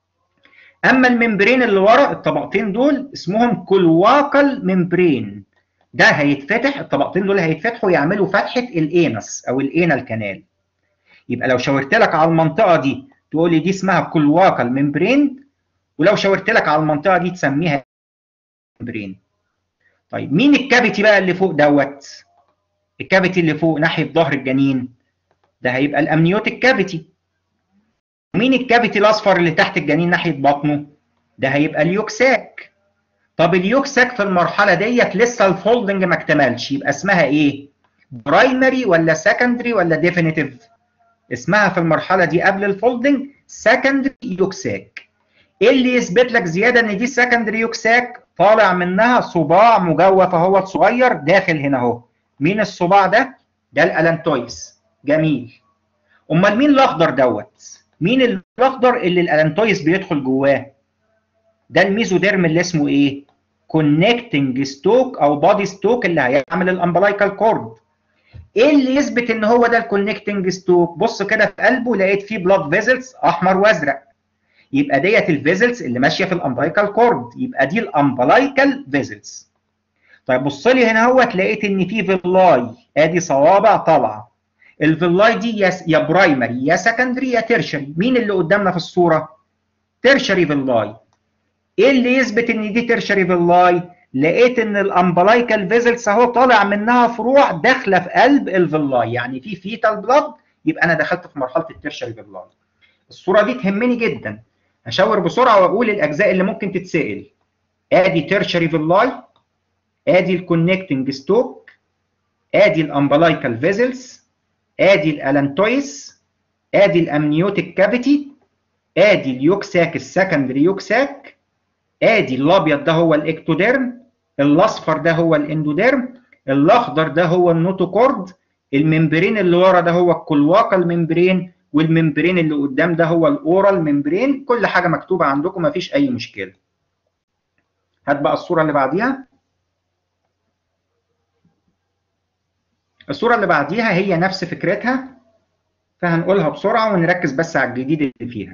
اما الممبرين اللي ورا الطبقتين دول اسمهم كلواكال ممبرين ده هيتفتح الطبقتين دول هيتفتحوا يعملوا فتحه الانس او الانال كانال يبقى لو شاورت لك على المنطقه دي تقول لي دي اسمها كلواكال ممبرين ولو شاورت لك على المنطقه دي تسميها ممبرين طيب مين الكافيتي بقى اللي فوق دوت الكافيتي اللي فوق ناحيه ظهر الجنين ده هيبقى الامنيوتيك كافيتي مين الكافيتي الاصفر اللي تحت الجنين ناحيه بطنه ده هيبقى اليوكساك طب اليوكساك في المرحله ديت لسه الفولدنج ما اكتملش يبقى اسمها ايه برايمري ولا سكندري ولا ديفينيتيف اسمها في المرحله دي قبل الفولدنج سكندري يوكساك ايه اللي يثبت لك زياده ان دي سكندري يوكساك طالع منها صباع مجوف اهوت صغير داخل هنا اهو مين الصباع ده ده الالانتويس جميل امال مين الاخضر دوت مين الاخضر اللي الالانتويس بيدخل جواه ده الميزوديرم اللي اسمه ايه كونكتنج ستوك او بادي ستوك اللي هيعمل الامبلايكال كورد ايه اللي يثبت ان هو ده الكونكتنج ستوك بص كده في قلبه لقيت فيه بلاد فيزلز احمر وازرق يبقى ديت الفيزلز اللي ماشيه في الامبلايكال كورد يبقى دي الامبلايكال فيزلز طيب بص لي هنا اهوت لقيت ان في فيلاي ادي صوابع طالعه الفيلاي دي يا يا برايمري يا سكندري يا تيرشري مين اللي قدامنا في الصوره تيرشري فيلاي ايه اللي يثبت ان دي تيرشري فيلاي لقيت ان الامبلايكال فيزلز اهو طالع منها فروع داخله في قلب الفيلاي يعني في فيتال بلاد يبقى انا دخلت في مرحله التيرشري فيلاي الصوره دي تهمني جدا هشاور بسرعه واقول الاجزاء اللي ممكن تتسال ادي تيرشري فيلاي ادي الكونكتنج ستوك ادي الامبلايكال فيزلز ادي الالانتويس ادي الامنيوتيك كافيتي ادي اليوكساك السكندري يوكساك ادي الابيض ده هو الاكتوديرم الاصفر ده هو الاندوديرم الاخضر ده هو النوتوكورد الممبرين اللي ورا ده هو الكلواقال ممبرين والممبرين اللي قدام ده هو الاورال ممبرين كل حاجه مكتوبه عندكم مفيش اي مشكله هات بقى الصوره اللي بعديها الصوره اللي بعديها هي نفس فكرتها فهنقولها بسرعه ونركز بس على الجديد اللي فيها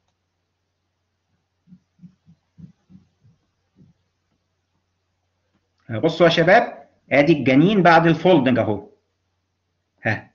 بصوا يا شباب ادي الجنين بعد الفولدنج اهو ها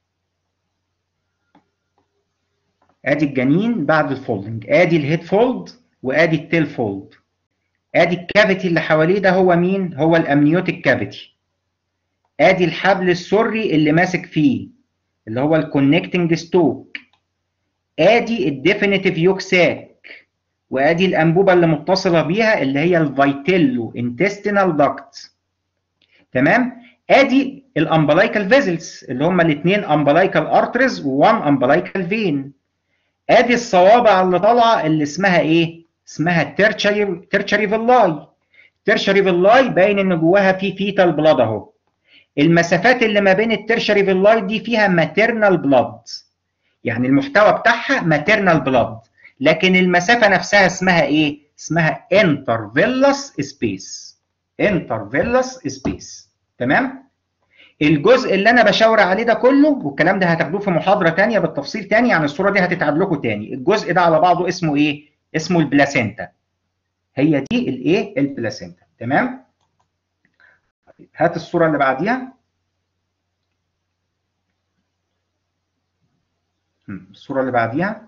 ادي الجنين بعد الفولدنج ادي الهيد فولد وادي التيل فولد ادي الكافيتي اللي حواليه ده هو مين هو الامنيوتيك كافيتي ادي الحبل السري اللي ماسك فيه اللي هو الكونكتنج ستوك ادي الديفينيتيف يوكساك وادي الانبوبه اللي متصله بيها اللي هي الفيتيلو انتستينال داكت تمام ادي الامبلايكال فيزلز اللي هم الاثنين امبلايكال ارترز وان امبلايكال فين ادي الصوابع اللي طالعه اللي اسمها ايه اسمها تيرشري تيرشري فيلاي تيرشري فيلاي باين ان جواها في فيتال بلاد اهو المسافات اللي ما بين التيرشري فيلاي دي فيها ماتيرنال بلاد يعني المحتوى بتاعها ماتيرنال بلاد لكن المسافه نفسها اسمها ايه اسمها انترفيلس سبيس انترفيلس سبيس تمام الجزء اللي انا بشاور عليه ده كله والكلام ده هتاخدوه في محاضره ثانيه بالتفصيل ثاني يعني الصوره دي هتتعب لكم ثاني الجزء ده على بعضه اسمه ايه اسمه البلاسينتا هي دي الايه البلاسينتا تمام هات الصوره اللي بعديها الصوره اللي بعديها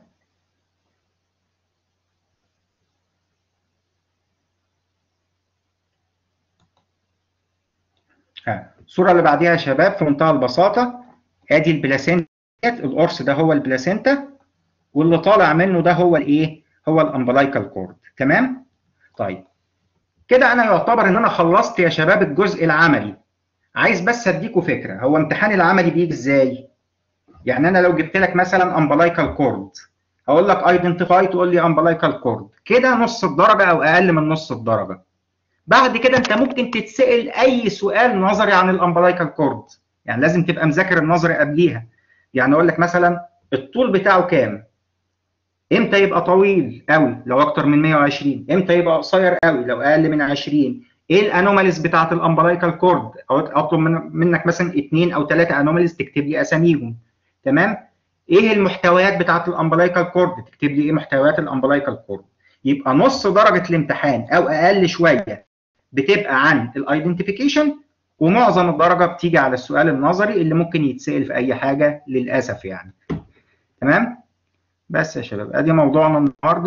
الصوره اللي بعديها يا شباب في منتهى البساطه ادي البلاسينتا القرص ده هو البلاسينتا واللي طالع منه ده هو الايه هو الامبلايكال كورد تمام طيب كده انا يعتبر ان انا خلصت يا شباب الجزء العملي عايز بس اديكوا فكره هو امتحان العملي بيجي ازاي يعني انا لو جبت لك مثلا امبلايكال كورد هقول لك ايدنتيفاي تقول لي امبلايكال كورد كده نص الدرجه او اقل من نص الدرجه بعد كده انت ممكن تتسال اي سؤال نظري عن الامبلايكال كورد يعني لازم تبقى مذاكر النظري قبليها يعني اقول لك مثلا الطول بتاعه كام امتى يبقى طويل قوي لو اكتر من 120 امتى يبقى قصير قوي لو اقل من 20 ايه الانوماليز بتاعه الامبلايكال كورد اطلب منك مثلا اثنين او ثلاثه انوماليز تكتب لي اساميهم تمام ايه المحتويات بتاعه الامبلايكال كورد تكتب لي ايه محتويات الامبلايكال كورد يبقى نص درجه الامتحان او اقل شويه بتبقى عن الايدنتيفيكيشن ومعظم الدرجه بتيجي على السؤال النظري اللي ممكن يتسال في اي حاجه للاسف يعني تمام بس يا شباب ادي موضوعنا النهارده